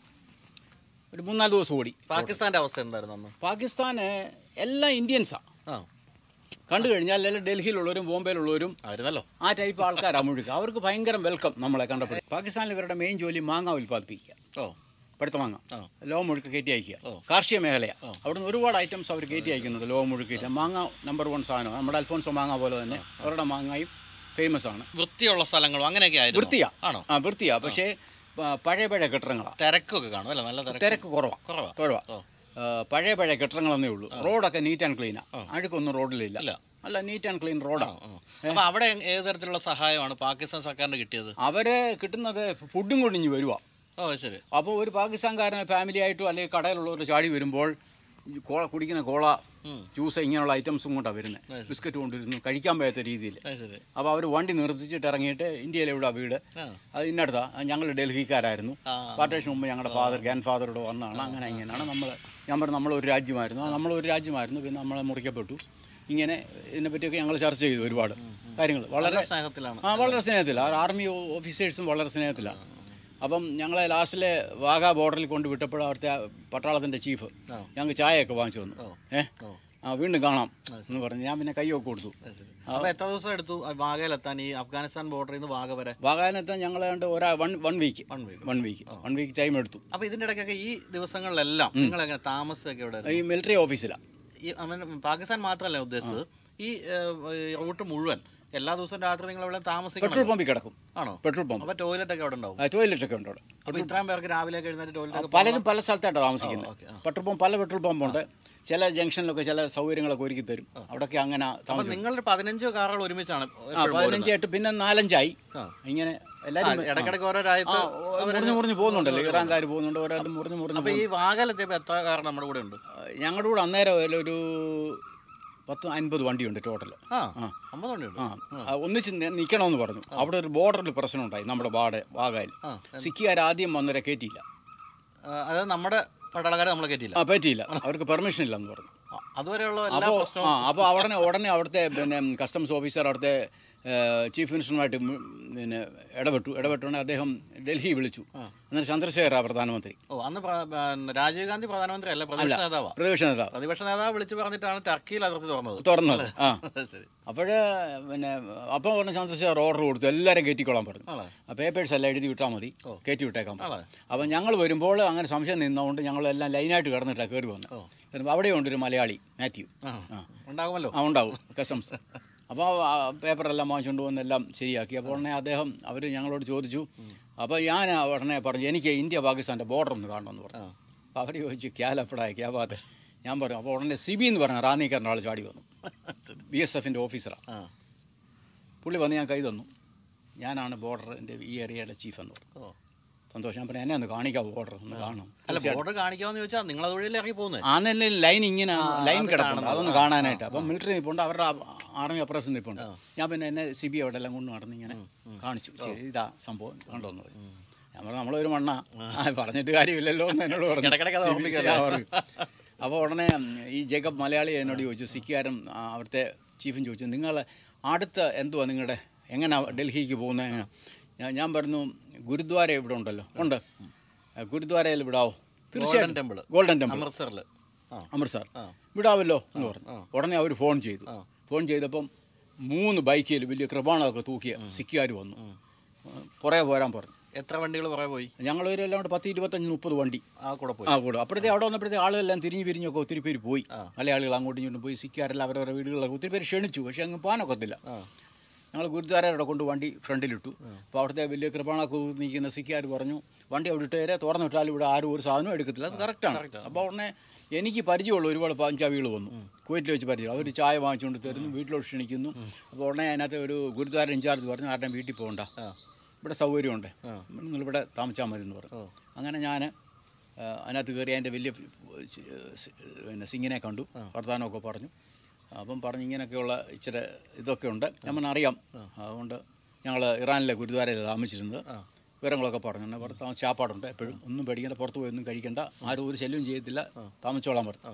ഒരു മൂന്നാല് ദിവസം ഓടി പാകിസ്ഥാന്റെ അവസ്ഥ എന്തായിരുന്നു അന്ന് പാകിസ്ഥാന് എല്ലാം ഇന്ത്യൻസാണ് ആ കണ്ടു കഴിഞ്ഞാൽ എല്ലാം ഡൽഹിയിലുള്ളവരും ബോംബെയിലുള്ളവരും ആയിരുന്നല്ലോ ആ ടൈപ്പ് ആൾക്കാരാണ് മുഴുക്കുക അവർക്ക് ഭയങ്കര വെൽക്കം നമ്മളെ കണ്ടപ്പോൾ പാകിസ്ഥാനിൽ ഇവരുടെ മെയിൻ ജോലി മാങ്ങ ഉൽപ്പാദിപ്പിക്കുക ഓ പഴുത്ത മാങ്ങ ആ. ലോ മുഴുക്ക് കയറ്റി അയക്കുക ഓ. കാർഷിക മേഖലയാണ് അവിടുന്ന് ഒരുപാട് ഐറ്റംസ് അവർ കയറ്റി അയക്കുന്നുണ്ട് ലോ മുഴുക്ക് കയറ്റി മാങ്ങ നമ്പർ വൺ സാധനമാണ് നമ്മുടെ അൽഫോൻസോ മാങ്ങ പോലെ തന്നെ അവരുടെ മാങ്ങയും ഫേമസ് ആണ് വൃത്തിയുള്ള സ്ഥലങ്ങളും അങ്ങനെയൊക്കെ ആയിരുന്നു വൃത്തിയാ ആണോ ആ വൃത്തിയാ പക്ഷേ ആ, പഴയ പഴയ കെട്ടിടങ്ങളാണ് തിരക്കൊക്കെ കാണും അല്ല നല്ല തിരക്ക് തിരക്ക് കുറവാണ് കുറവാ കുറവാ ഓ ആ, പഴയ പഴയ കെട്ടിടങ്ങളെന്നേ ഉള്ളൂ റോഡൊക്കെ നീറ്റ് ആൻഡ് ക്ലീനാ അഴുക്കൊന്നും റോഡിലില്ല ഇല്ല. അല്ല നീറ്റ് ആൻഡ് ക്ലീൻ റോഡാണ് അപ്പൊ അവിടെ ഏത് തരത്തിലുള്ള സഹായമാണ് പാകിസ്ഥാൻ സർക്കാരിന് കിട്ടിയത് അവര് കിട്ടുന്നത് ഫുഡും കൊണ്ടിഞ്ഞ് വരുവാ ഓ ശരി അപ്പോൾ ഒരു പാകിസ്ഥാൻകാരൻ ഫാമിലി ആയിട്ടോ അല്ലെങ്കിൽ കടയിലുള്ളവർ ചാടി വരുമ്പോൾ ഈ കോള കുടിക്കുന്ന കോള ഉം. ജ്യൂസ് ഇങ്ങനെയുള്ള ഐറ്റംസും കൊണ്ടാണ് വരുന്നത് അത് ശരി. ബിസ്ക്കറ്റ് കൊണ്ടിരുന്നു കഴിക്കാൻ പറ്റാത്ത രീതിയിൽ അത് ശരി അപ്പോൾ അവർ വണ്ടി നിർത്തിച്ചിട്ട് ഇറങ്ങിയിട്ട് ഇന്ത്യയിൽ എവിടെ വീട് ആ. അത് ഇന്നടുത്താ ഞങ്ങൾ ഡൽഹിക്കാരായിരുന്നു ആ. പാർട്ടേഷൻ മുമ്പ് ഞങ്ങളുടെ ഫാദർ ഗ്രാൻഡ് ഫാദറോട് വന്നതാണ് അങ്ങനെ ഇങ്ങനെയാണ് നമ്മൾ ഞാൻ പറഞ്ഞു നമ്മളൊരു രാജ്യമായിരുന്നു ആ, നമ്മളൊരു രാജ്യമായിരുന്നു പിന്നെ നമ്മളെ മുറിക്കപ്പെട്ടു ഇങ്ങനെ ഇതിനെപ്പറ്റിയൊക്കെ ഞങ്ങൾ ചർച്ച ചെയ്തു ഒരുപാട് കാര്യങ്ങൾ വളരെ നല്ല സ്നേഹത്തിലാണ് ആ വളരെ സ്നേഹത്തിലാണ് ആർമി ഓഫീസേഴ്സും വളരെ സ്നേഹത്തിലാണ് അപ്പം ഞങ്ങളെ ലാസ്റ്റിലെ വാഗ ബോർഡറിൽ കൊണ്ട് വിട്ടപ്പോൾ അവിടുത്തെ ആ പട്ടാളത്തിൻ്റെ ചീഫ് ആ. ഞങ്ങൾക്ക് ചായയൊക്കെ വാങ്ങിച്ചു തന്നു ഓ. ഏ ഓ. ആ വീണ്ടും കാണാം എന്ന് പറഞ്ഞ് ഞാൻ പിന്നെ കൈയൊക്കെ കൊടുത്തു അത് ശരി. അപ്പൊ എത്ര ദിവസം എടുത്തു വാഗയിലെത്താൻ ഈ അഫ്ഗാനിസ്ഥാൻ ബോർഡറിൽ നിന്ന് വാഗ വരെ വാഗാനെത്താൻ ഞങ്ങൾ കണ്ട് ഒരാ one one week one week one week one week time എടുത്തു അപ്പൊ ഇതിന്റെ ഇടയ്ക്കൊക്കെ ഈ ദിവസങ്ങളിലെല്ലാം നിങ്ങൾ എങ്ങനെ താമസമൊക്കെ ഇവിടെ ഈ മിലിറ്ററി ഓഫീസിലാണ് ഈ I mean, പാകിസ്ഥാൻ മാത്രമല്ല ഉദ്ദേശിച്ചത് ഈ ഏഹ്, ഈ റൂട്ട് മുഴുവൻ എല്ലാ ദിവസവും രാത്രി നിങ്ങൾ ഇവിടെ താമസിക്കണം പെട്രോൾ പമ്പിൽ കിടക്കും ആണോ പെട്രോൾ പമ്പ് അപ്പൊ ടോയ്ലറ്റ് ഒക്കെ അവിടെ ഉണ്ടാവും ടോയ്ലറ്റ് ഒക്കെ ഉണ്ട് അവിടെ അപ്പൊ ഇത്രയും പേർക്ക് രാവിലെ ഒക്കെ എഴുന്നേറ്റ് ടോയ്ലറ്റ് ഒക്കെ പലരും പല സ്ഥലത്തായിട്ടാണ് താമസിക്കുന്നത് ഓക്കെ, ആ. പെട്രോൾ പമ്പ് പല പെട്രോൾ പമ്പുണ്ട് ചില ജംഗ്ഷനിലൊക്കെ ചില സൗകര്യങ്ങളൊക്കെ ഒരുക്കി തരും അവിടെയൊക്കെ അങ്ങനെ അപ്പൊ താമസിക്കും നിങ്ങളൊരു പതിനഞ്ച് കാറുകൾ ഒരുമിച്ചാണ് ആ എപ്പോഴും പതിനഞ്ചായിട്ട് പിന്നെ നാലഞ്ചായി ആ. ഇങ്ങനെ ആ, എല്ലാവരും ഇടയ്ക്കിടയ്ക്ക് ഓരോ ആ, രാജ്യത്ത് മുറിഞ്ഞ് മുറിഞ്ഞ് പോകുന്നുണ്ടല്ലോ ഇറാൻകാർ പോകുന്നുണ്ട് ഒരാളും മുറിഞ്ഞ് മുറിഞ്ഞ് അപ്പൊ ഈ വാഗലെത്തിയപ്പോ എത്ര കാർ നമ്മുടെ കൂടെ ഉണ്ട് പോകും ഞങ്ങളുടെ കൂടെ അന്നേരം ഒരു പത്ത് അൻപത് വണ്ടിയുണ്ട് ടോട്ടൽ ആ ആ. അമ്പത് വണ്ടി ഉണ്ട് ആ ആ, ഒന്നിച്ച് നി- നിൽക്കണമെന്ന് പറഞ്ഞു അവിടെ ഒരു ബോർഡറിൽ പ്രശ്നം ഉണ്ടായി നമ്മുടെ വാട് വാഗയിൽ ആ സിഖുകാർ ആദ്യം വന്നവരെ കയറ്റിയില്ല ആ, അത് നമ്മുടെ പട്ടാളക്കാരെ നമ്മളെ കയറ്റിയില്ല ആ പറ്റിയില്ല അവർക്ക് പെർമിഷൻ ഇല്ലെന്ന് പറഞ്ഞു ആ, അതുവരെയുള്ള എല്ലാ അപ്പോൾ പ്രശ്നവും ആ അപ്പോൾ ഉടനെ ഉടനെ അവിടുത്തെ പിന്നെ കസ്റ്റംസ് ഓഫീസർ അവിടുത്തെ ചീഫ് മിനിസ്റ്ററുമായിട്ട് മ് പിന്നെ ഇടപെട്ടു ഇടപെട്ടുകൊണ്ട് അദ്ദേഹം ഡൽഹി വിളിച്ചു എന്നിട്ട് ചന്ദ്രശേഖര പ്രധാനമന്ത്രി ഓ അന്ന് പ്ര- പിന്നെ രാജീവ് ഗാന്ധി പ്രധാനമന്ത്രി അല്ല പ്രതിപക്ഷ നേതാവാ പ്രതിപക്ഷ നേതാവ് പ്രതിപക്ഷ നേതാവ് വിളിച്ചു പറഞ്ഞിട്ടാണ് ടർക്കിയിൽ അതിർത്തി തുറന്നത് തുറന്നത് ആ ശരി അപ്പോൾ പിന്നെ അപ്പോൾ ഉടനെ ചന്ദ്രശേഖർ ഓർഡർ കൊടുത്തു എല്ലാവരും കയറ്റിക്കൊള്ളാൻ പറഞ്ഞു ആളെ ആ പേപ്പേഴ്സ് എല്ലാം എഴുതി വിട്ടാൽ മതി കയറ്റി വിട്ടേക്കാൻ പറഞ്ഞു ആളെ അപ്പം ഞങ്ങൾ വരുമ്പോൾ അങ്ങനെ സംശയം നിന്നതുകൊണ്ട് ഞങ്ങളെല്ലാം ലൈനായിട്ട് കിടന്നിട്ടാണ് കയറി വന്നത് ഓ. വരുമ്പോൾ അവിടെയുണ്ട് ഒരു മലയാളി മാത്യു ആ ആ ഉണ്ടാകുമല്ലോ ആ ഉണ്ടാവും കസ്റ്റംസ് അപ്പോൾ ആ പേപ്പറെല്ലാം വാങ്ങിച്ചുകൊണ്ട് വന്ന് എല്ലാം ശരിയാക്കി അപ്പോൾ ഉടനെ അദ്ദേഹം അവർ ഞങ്ങളോട് ചോദിച്ചു അപ്പോൾ ഞാൻ ഉടനെ പറഞ്ഞു എനിക്ക് ഇന്ത്യ പാകിസ്ഥാൻ്റെ ബോർഡർ ഒന്ന് കാണണമെന്ന് പറഞ്ഞു ആ. അപ്പോൾ അവർ ചോദിച്ചു ക്യാലപ്പടായ ക്യാ ബാത്ത് ഞാൻ പറഞ്ഞു അപ്പോൾ ഉടനെ സിബി എന്ന് പറഞ്ഞ റാന്നിക്കാരൻ്റെ ആൾ ചാടി വന്നു ബി എസ് എഫിൻ്റെ ഓഫീസറാണ് ആ പുള്ളി വന്ന് ഞാൻ കൈ തന്നു ഞാനാണ് ബോർഡറിൻ്റെ ഈ ഏരിയയുടെ ചീഫ് എന്ന് പറഞ്ഞു ഓ. സന്തോഷം ഞാൻ പറഞ്ഞു എന്നെ ഒന്ന് കാണിക്കാം ബോർഡർ ഒന്ന് കാണണം അല്ല ബോർഡർ കാണിക്കാമെന്ന് ചോദിച്ചാൽ നിങ്ങൾ അതുവഴിയല്ലേ ഇറങ്ങി പോകുന്നത് ആന്നെ ലൈൻ ഇങ്ങനെ ലൈൻ കിടപ്പുണ്ട് അതൊന്ന് കാണാനായിട്ട് അപ്പം മിലിറ്ററി നിൽപ്പുണ്ട് അവരുടെ ആർമി അപ്രസ് നിൽപ്പുണ്ട് ഞാൻ പിന്നെ എന്നെ സി ബി അവിടെ എല്ലാം കൊണ്ട് നടന്ന് ഇങ്ങനെ കാണിച്ചു ശരി, ഇതാ സംഭവം കണ്ടോന്ന് പറഞ്ഞു ഞാൻ പറഞ്ഞു നമ്മളൊരു മണ്ണ പറഞ്ഞിട്ട് കാര്യമില്ലല്ലോ എന്ന് എന്നോട് പറഞ്ഞു ഇടയ്ക്കിടയ്ക്ക് അത് CB ഓർമ്മിക്കുമല്ലോ. ആ, പറഞ്ഞു അപ്പോൾ ഉടനെ ഈ ജേക്കബ് മലയാളി എന്നോട് ചോദിച്ചു സിക്കാരും ആ, അവിടുത്തെ ചീഫും ചോദിച്ചു നിങ്ങൾ അടുത്ത എന്തുവാ നിങ്ങളുടെ എങ്ങനെ ഡൽഹിക്ക് പോകുന്നത് എങ്ങനെ ഞാൻ ഞാൻ പറഞ്ഞു ഗുരുദ്വാര ഇവിടെ ഉണ്ടല്ലോ ഉണ്ട് ആ, ഗുരുദ്വാരയിൽ വിടാവോ തീർച്ചയായിട്ടും ടെമ്പിൾ ഗോൾഡൻ ടെമ്പിൾ അമൃത്സറിൽ ആ അമൃത്സർ ആ. വിടാമല്ലോ എന്ന് പറഞ്ഞു ഉടനെ അവർ ഫോൺ ചെയ്തു ഫോൺ ചെയ്തപ്പം മൂന്ന് ബൈക്കിൽ വലിയ കൃപാണമൊക്കെ തൂക്കിയ സിക്കുകാർ വന്നു പുറകെ പോരാൻ പറഞ്ഞു എത്ര വണ്ടികൾ പുറകെ പോയി ഞങ്ങളൊരു എല്ലാം കൂടെ പത്ത് ഇരുപത്തഞ്ച് മുപ്പത് വണ്ടി ആ കൂടെ പോയി ആ കൂടെ അപ്പോഴത്തെ അവിടെ വന്നപ്പോഴത്തെ ആളുകളെല്ലാം തിരിഞ്ഞ് പിരിഞ്ഞൊക്കെ ഒത്തിരി പേര് പോയി മലയാളികൾ അങ്ങോട്ടും ഇങ്ങോട്ടും പോയി സിക്കാരെല്ലാം അവരവരുടെ വീടുകളിലൊക്കെ ഒത്തിരി പേര് ക്ഷണിച്ചു പക്ഷേ അങ്ങ് പോകാനൊക്കത്തില്ല ഞങ്ങൾ ഗുരുദ്വാരയുടെ കൊണ്ട് വണ്ടി ഫ്രണ്ടിലിട്ടു അപ്പോൾ അവിടുത്തെ വലിയ കൃപാണക്ക് നിൽക്കുന്ന സിക്കാർ പറഞ്ഞു വണ്ടി അവിടെ ഇട്ടേരെ തുറന്നു വിട്ടാൽ ഇവിടെ ആരും ഒരു സാധനവും എടുക്കത്തില്ല അത് കറക്റ്റാണ് അപ്പോൾ ഉടനെ എനിക്ക് പരിചയമുള്ള ഒരുപാട് പഞ്ചാബികൾ വന്നു കുവൈറ്റിൽ വെച്ച് പരിചയം അവർ ചായ വാങ്ങിച്ചുകൊണ്ട് തരുന്നു വീട്ടിലോട്ട് ക്ഷണിക്കുന്നു അപ്പോൾ ഉടനെ അതിനകത്ത് ഒരു ഗുരുദ്വാര ഇൻചാർജ് പറഞ്ഞു ആരുടെയും വീട്ടിൽ പോകണ്ട ഇവിടെ സൗകര്യമുണ്ട് നിങ്ങളിവിടെ താമസിച്ചാൽ മതി എന്ന് പറഞ്ഞു അങ്ങനെ ഞാൻ അതിനകത്ത് കയറി അതിൻ്റെ വലിയ പിന്നെ സിംഗിനെ കണ്ടു വർത്തമാനമൊക്കെ പറഞ്ഞു അപ്പം പറഞ്ഞ് ഇങ്ങനെയൊക്കെയുള്ള ഇച്ചിരി ഇതൊക്കെ ഉണ്ട് ഞാൻ പറഞ്ഞു അറിയാം അതുകൊണ്ട് ഞങ്ങൾ ഇറാനിലെ ഗുരുദ്വാരയിൽ താമസിച്ചിരുന്നത് വിവരങ്ങളൊക്കെ പറഞ്ഞു എന്നെ പുറത്ത് താമസ ചാപ്പാടുണ്ട് എപ്പോഴും ഒന്നും പേടിക്കേണ്ട പുറത്ത് പോയി ഒന്നും കഴിക്കണ്ട ആരും ഒരു ശല്യവും ചെയ്യത്തില്ല താമസിച്ചോളാൻ പറഞ്ഞു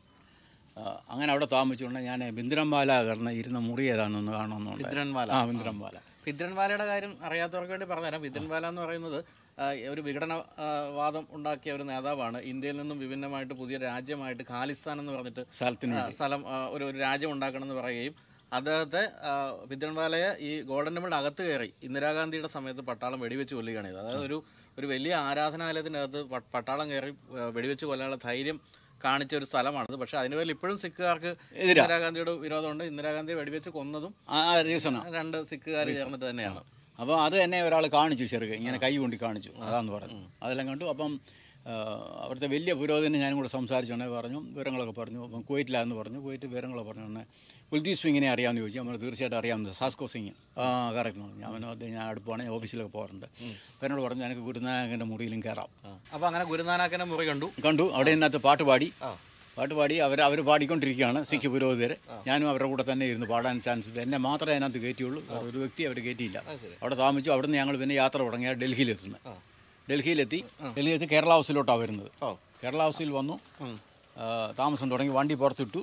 ആ, അങ്ങനെ അവിടെ താമസിച്ചുകൊണ്ട് ഞാൻ ബിന്ദുരംപാല കിടന്ന ഇരുന്ന മുറി ഏതാണെന്നൊന്ന് കാണണമെന്നുണ്ട് ബിദ്രൻവാല ആ ബിന്ദുരംപാല ബിദ്രൻവാലയുടെ കാര്യം അറിയാത്തവർക്ക് വേണ്ടി പറഞ്ഞുതരാം ബിദ്രൻവാല എന്ന് പറയുന്നത് ആ, ഒരു വിഘടന ആ, വാദം ഉണ്ടാക്കിയ ഒരു നേതാവാണ് ഇന്ത്യയിൽ നിന്നും വിഭിന്നമായിട്ട് പുതിയ രാജ്യമായിട്ട് ഖാലിസ്ഥാൻ എന്ന് പറഞ്ഞിട്ട് സ്ഥലത്തിന് ആ, സ്ഥലം ആ, ഒരു ഒരു രാജ്യം ഉണ്ടാക്കണം എന്ന് പറയുകയും അദ്ദേഹത്തെ ആ, ബിദ്രൻവാലയെ ഈ ഗോൾഡൻ ടെമ്പിളിന്റെ അകത്ത് കയറി ഇന്ദിരാഗാന്ധിയുടെ സമയത്ത് പട്ടാളം വെടിവെച്ച് കൊല്ലുകയാണ് ചെയ്തത് അതായത് ഒരു ഒരു വലിയ ആരാധനാലയത്തിൻ്റെ അകത്ത് പ- പട്ടാളം കയറി ആ, വെടിവെച്ച് കൊല്ലാനുള്ള ധൈര്യം കാണിച്ച ഒരു സ്ഥലമാണത് പക്ഷേ അതിന് പേരിൽ ഇപ്പോഴും സിഖുകാർക്ക് ഇന്ദിരാഗാന്ധിയുടെ വിരോധമുണ്ട് ഇന്ദിരാഗാന്ധിയെ വെടിവെച്ച് കൊന്നതും ആ റീസണാണ് രണ്ട് സിഖുകാർ ചേർന്നിട്ട് തന്നെയാണ് അപ്പോൾ അത് തന്നെ ഒരാൾ കാണിച്ചു ചെറുക്ക് ഇങ്ങനെ കൈ കൊണ്ട് കാണിച്ചു അതാന്ന് പറഞ്ഞു അതെല്ലാം കണ്ടു അപ്പം ആ, അവിടുത്തെ വലിയ പുരോഹിതനെ ഞാനും കൂടെ സംസാരിച്ചുകൊണ്ടേ പറഞ്ഞു വിവരങ്ങളൊക്കെ പറഞ്ഞു അപ്പം കുവൈറ്റിലാന്ന് പറഞ്ഞു കുവൈറ്റ് വിവരങ്ങളൊക്കെ പറഞ്ഞു ഉടനെ കുൽദീപ് സിംഗിനെ അറിയാമെന്ന് ചോദിച്ചു നമ്മൾ തീർച്ചയായിട്ടും അറിയാവുന്നത് സാസ്കോ സിംഗ് ആ കറക്റ്റ് പറഞ്ഞു ഞാൻ പറഞ്ഞു, "അതെ, ഞാൻ അടുപ്പാണ് ഞാൻ ഓഫീസിലൊക്കെ പോകാറുണ്ട് അപ്പം എന്നോട് പറഞ്ഞു എനിക്ക് ഗുരുനായകൻ്റെ മുറിയിലും കയറാം അപ്പോൾ അങ്ങനെ ഗുരുനാനാക്കിനെ മുറി കണ്ടു കണ്ടു അവിടെ ഇതിനകത്ത് പാട്ട് പാടി പാട്ട് പാടി അവർ അവർ പാടിക്കൊണ്ടിരിക്കുകയാണ് സിഖ് പുരോഹിതർ ഞാനും അവരുടെ കൂടെ തന്നെ ഇരുന്ന് പാടാൻ ചാൻസ് ഇല്ല എന്നെ മാത്രമേ അതിനകത്ത് കയറ്റിയുള്ളൂ വേറെ ഒരു വ്യക്തി അവർ കയറ്റിയില്ല അവിടെ താമസിച്ചു അവിടുന്ന് ഞങ്ങൾ പിന്നെ യാത്ര തുടങ്ങിയ ഡൽഹിയിലെത്തുന്നത് ഡൽഹിയിലെത്തി ഡൽഹിയിലെത്തി കേരള ഹൗസിലോട്ടാണ് വരുന്നത് ഓ. കേരള ഹൗസിൽ വന്നു ആ, താമസം തുടങ്ങി വണ്ടി പുറത്തിട്ടു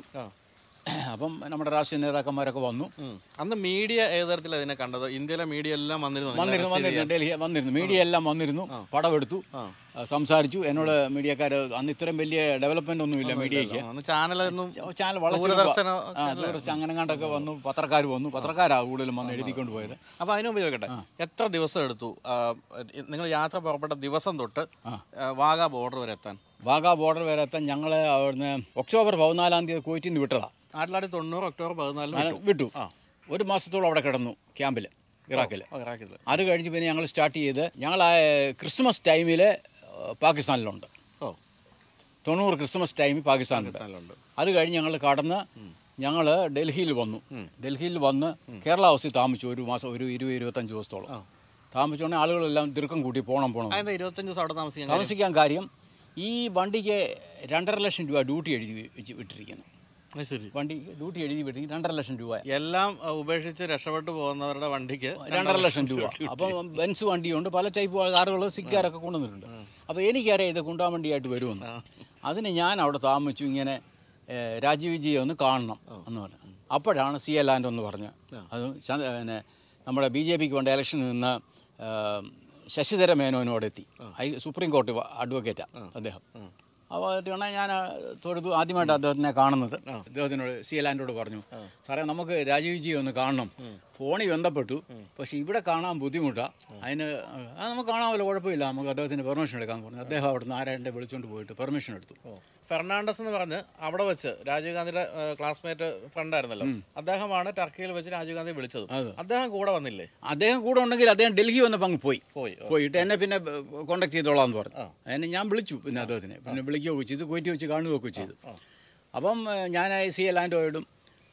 അപ്പം നമ്മുടെ രാഷ്ട്രീയ നേതാക്കന്മാരൊക്കെ വന്നു ഉം. അന്ന് മീഡിയ ഏത് തരത്തിലാണ് ഇതിനെ കണ്ടത് ഇന്ത്യയിലെ മീഡിയ എല്ലാം വന്നിരുന്നു ഇതിനെ വന്നിരുന്നു receive വന്നിരുന്നു ഡൽഹി വന്നിരുന്നു മീഡിയ എല്ലാം വന്നിരുന്നു പടമെടുത്തു ആ, സംസാരിച്ചു എന്നോട് മീഡിയക്കാർ അന്ന് ഇത്രയും വലിയ ഡെവലപ്മെന്റ് ഒന്നുമില്ല മീഡിയയ്ക്ക് ചെയ്യാൻ. അന്ന് ചാനലൊന്നും ചാനൽ വളരെ ദൂരദർശന ആ ദൂരദർശൻ അങ്ങനെ കണ്ടൊക്കെ വന്നു പത്രക്കാർ വന്നു പത്രക്കാരാ കൂടുതലും വന്ന് എഴുതിക്കൊണ്ട് പോയത് അപ്പോൾ അതിന് മുമ്പ് ചോദിക്കട്ടെ എത്ര ദിവസം എടുത്തു ആ, നിങ്ങൾ യാത്ര പുറപ്പെട്ട ദിവസം തൊട്ട് ആ, വാഗ ബോർഡർ വരെ എത്താൻ വാഗാ ബോർഡർ വരെ എത്താൻ ഞങ്ങൾ അവിടുന്ന് ഒക്ടോബർ പതിനാലാം തീയതി കുവൈറ്റിൽ നിന്ന് വിട്ടതാ ആയിരത്തി തൊള്ളായിരത്തി തൊണ്ണൂറ് ഒക്ടോബർ പതിനാലിന് ഞാൻ വിട്ടു ഒരു മാസത്തോളം അവിടെ കിടന്നു ക്യാമ്പിൽ ഇറാഖിൽ ഇറാഖിൽ അത് കഴിഞ്ഞ് പിന്നെ ഞങ്ങൾ സ്റ്റാർട്ട് ചെയ്ത് ഞങ്ങൾ ആ ക്രിസ്മസ് ടൈമിൽ പാകിസ്ഥാനിലുണ്ട് ഓ തൊണ്ണൂറ് ക്രിസ്മസ് ടൈമിൽ പാകിസ്ഥാനിലുണ്ട് സ്ഥലമുണ്ട് അത് കഴിഞ്ഞ് ഞങ്ങൾ കടന്ന് ഞങ്ങൾ ഡൽഹിയിൽ വന്നു ഡൽഹിയിൽ വന്ന് കേരള ഹൗസിൽ താമസിച്ചു ഒരു മാസം ഒരു ഇരുപത് ഇരുപത്തഞ്ച് ദിവസത്തോളം താമസിച്ചുകൊണ്ട് ആളുകളെല്ലാം ദീർഘം കൂട്ടി പോകണം പോകണം അതെന്താ ഇരുപത്തഞ്ച് ദിവസം അവിടെ താമസിക്കാൻ താമസിക്കാൻ കാര്യം ഈ വണ്ടിക്ക് രണ്ടര ലക്ഷം രൂപ ഡ്യൂട്ടി എഴുതി വെച്ച് വിട്ടിരിക്കുന്നു അത് ശരി വണ്ടി ഡ്യൂട്ടി എഴുതി വിട്ടി രണ്ടര ലക്ഷം രൂപ എല്ലാം ആ, ഉപേക്ഷിച്ച് രക്ഷപ്പെട്ടു പോകുന്നവരുടെ വണ്ടിക്ക് രണ്ടര ലക്ഷം രൂപ അപ്പം ബെൻസ് വണ്ടിയുണ്ട് പല ടൈപ്പ് കാറുകൾ സിക്കാരൊക്കെ കൊണ്ടുവന്നിട്ടുണ്ട് അപ്പോൾ എനിക്കറിയാം ഇത് കൊണ്ടുപോകാൻ വേണ്ടിയായിട്ട് വരുമെന്ന് അതിന് ഞാൻ അവിടെ താമസിച്ചു ഇങ്ങനെ ഏഹ്, രാജീവ് വിജയെ ഒന്ന് കാണണം എന്ന് പറഞ്ഞു അപ്പോഴാണ് സി എൽ ആൻഡ് എന്ന് പറഞ്ഞ് അത് ചന്ദ്- പിന്നെ നമ്മുടെ ബി ജെ പിക്ക് വേണ്ട ഇലക്ഷനിൽ നിന്ന് ഏഹ്, ശശിധര മേനോനോട് എത്തി ഹൈ സുപ്രീം കോടതി അഡ്വക്കേറ്റാണ് അദ്ദേഹം അപ്പോൾ അതുകൊണ്ട് ഞാൻ തൊഴുതു ആദ്യമായിട്ട് അദ്ദേഹത്തിനെ കാണുന്നത് അദ്ദേഹത്തിനോട് സി എൽ ആൻഡോട് പറഞ്ഞു സാറേ നമുക്ക് രാജീവ് ജിയെ ഒന്ന് കാണണം ഫോണിൽ ബന്ധപ്പെട്ടു പക്ഷേ ഇവിടെ കാണാൻ ബുദ്ധിമുട്ടാണ് അതിന് അത് നമുക്ക് കാണാമല്ലോ കുഴപ്പമില്ല നമുക്ക് അദ്ദേഹത്തിന് പെർമിഷൻ എടുക്കാൻ പറഞ്ഞു അദ്ദേഹം അവിടെ നാരായണൻ്റെ വിളിച്ചുകൊണ്ട് പോയിട്ട് പെർമിഷൻ എടുത്തു ഫെർണാണ്ടസ് എന്ന് പറഞ്ഞ് അവിടെ വെച്ച് രാജീവ് ഗാന്ധിയുടെ ക്ലാസ്മേറ്റ് ഫ്രണ്ടായിരുന്നല്ലോ അദ്ദേഹമാണ് ടർക്കിയിൽ വെച്ച് രാജീവ് ഗാന്ധി വിളിച്ചത് അദ്ദേഹം കൂടെ വന്നില്ലേ അദ്ദേഹം കൂടെ ഉണ്ടെങ്കിൽ അദ്ദേഹം ഡൽഹി വന്നപ്പോൾ അങ്ങ് പോയി പോയി പോയിട്ട് എന്നെ പിന്നെ കോണ്ടാക്ട് ചെയ്തോളാം എന്ന് പറഞ്ഞു എന്നെ ഞാൻ വിളിച്ചു പിന്നെ അദ്ദേഹത്തിനെ പിന്നെ വിളിക്കുകയൊക്കെ ചെയ്തു കുറ്റി വെച്ച് കാണുകയൊക്കെ ചെയ്തു അപ്പം ഏഹ്, ഞാൻ സി എൽ ആൻഡോയോടും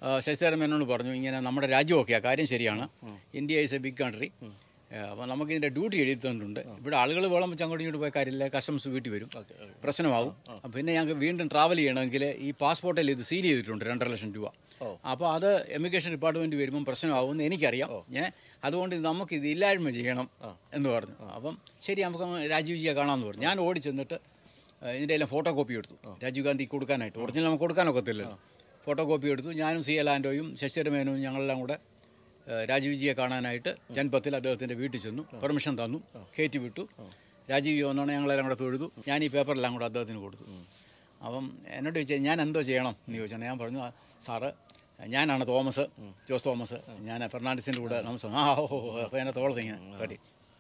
ശശിധരൻ മേനോട് പറഞ്ഞു ഇങ്ങനെ നമ്മുടെ രാജ്യമൊക്കെയാണ് കാര്യം ശരിയാണ് India is a big country അപ്പോൾ നമുക്ക് ഇതിൻ്റെ ഡ്യൂട്ടി എഴുതി തന്നിട്ടുണ്ട് ഇവിടെ ആളുകൾ വേളം വെച്ച് അങ്ങോട്ടും ഇങ്ങോട്ട് പോയ കാര്യമില്ല കസ്റ്റംസ് വീട്ടിൽ വരും പ്രശ്നമാവും അപ്പം പിന്നെ ഞങ്ങൾക്ക് വീണ്ടും ട്രാവൽ ചെയ്യണമെങ്കിൽ ഈ പാസ്പോർട്ടിൽ ഇത് സീൽ ചെയ്തിട്ടുണ്ട് രണ്ടര ലക്ഷം രൂപ അപ്പോൾ അത് എമിഗ്രേഷൻ ഡിപ്പാർട്ട്മെൻറ്റ് വരുമ്പം പ്രശ്നമാവുമെന്ന് എനിക്കറിയാം ഞാൻ അതുകൊണ്ട് ഇത് നമുക്ക് ഇത് ഇല്ലായ്മ ചെയ്യണം എന്ന് പറഞ്ഞു അപ്പം ശരി നമുക്ക് രാജീവ് ജിയെ കാണാമെന്ന് പറഞ്ഞു ഞാൻ ഓടി ചെന്നിട്ട് ഏഹ് ഇതിൻ്റെ എല്ലാം ഫോട്ടോ കോപ്പി എടുത്തു രാജീവ് ഗാന്ധി കൊടുക്കാനായിട്ട് ഒറിജിനൽ നമുക്ക് കൊടുക്കാനൊക്കത്തില്ലല്ലോ ഫോട്ടോ കോപ്പി എടുത്തു ഞാനും സി എൽ ആൻഡോയും ശശിധരമേനോയും ഞങ്ങളെല്ലാം കൂടെ ഏഹ് രാജീവ് ജിയെ കാണാനായിട്ട് ജൻപത്തിൽ അദ്ദേഹത്തിൻ്റെ വീട്ടിൽ ചെന്നു പെർമിഷൻ തന്നു കയറ്റി വിട്ടു രാജീവ് ജി വന്നോണെ ഞങ്ങളെല്ലാം കൂടെ തൊഴുതു ഞാൻ ഈ പേപ്പറെല്ലാം കൂടെ അദ്ദേഹത്തിന് കൊടുത്തു അപ്പം എന്നോട് ചോദിച്ചാൽ ഞാൻ എന്തോ ചെയ്യണം എന്ന് ചോദിച്ചാൽ ഞാൻ പറഞ്ഞു "ആ, സാറ് ഞാനാണ് തോമസ് ജോസ് തോമസ് ഞാൻ ഫെർണാണ്ടസിൻ്റെ കൂടെ താമസം ആ ഓ അപ്പോൾ എന്നെ തോളത്ത് ഇങ്ങനെ കാട്ടി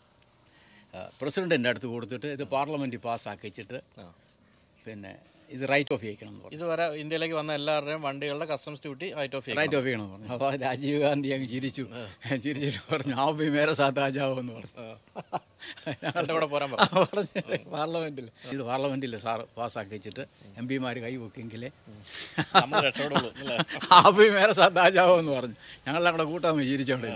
പ്രസിഡൻറ്റിൻ്റെ അടുത്ത് കൊടുത്തിട്ട് ഇത് പാർലമെൻറ്റിൽ പാസ്സാക്കിച്ചിട്ട് പിന്നെ ഇത് റൈറ്റ് ഓഫ് ചെയ്യിക്കണം എന്ന് പറഞ്ഞു ഇതുവരെ ഇന്ത്യയിലേക്ക് വന്ന എല്ലാവരുടെയും വണ്ടികളുടെ കസ്റ്റംസ് ഡ്യൂട്ടി റൈറ്റ് ഓഫ് ചെയ്യും റൈറ്റ് ഓഫ് ചെയ്യണം എന്ന് പറഞ്ഞു അപ്പോൾ രാജീവ് ഗാന്ധി അങ്ങ് ചിരിച്ചു ചിരിച്ചിട്ട് പറഞ്ഞു ആ ബി മേരെ സാത്താജാവോ എന്ന് പറഞ്ഞു എൻ്റെ കൂടെ പോരാൻ ആ, പറഞ്ഞു പാർലമെൻറ്റിൽ ഇത് പാർലമെൻറ്റിൽ സാറ് പാസ്സാക്കിച്ചിട്ട് എം പിമാർ കൈ വെക്കെങ്കിലേ നമ്മൾ രക്ഷപ്പെടുള്ളൂ അല്ലേ ആബി മേരെ സദാജാവോ എന്ന് പറഞ്ഞു ഞങ്ങളെല്ലാം കൂടെ കൂട്ടാൻ ചിരിച്ചോണ്ട്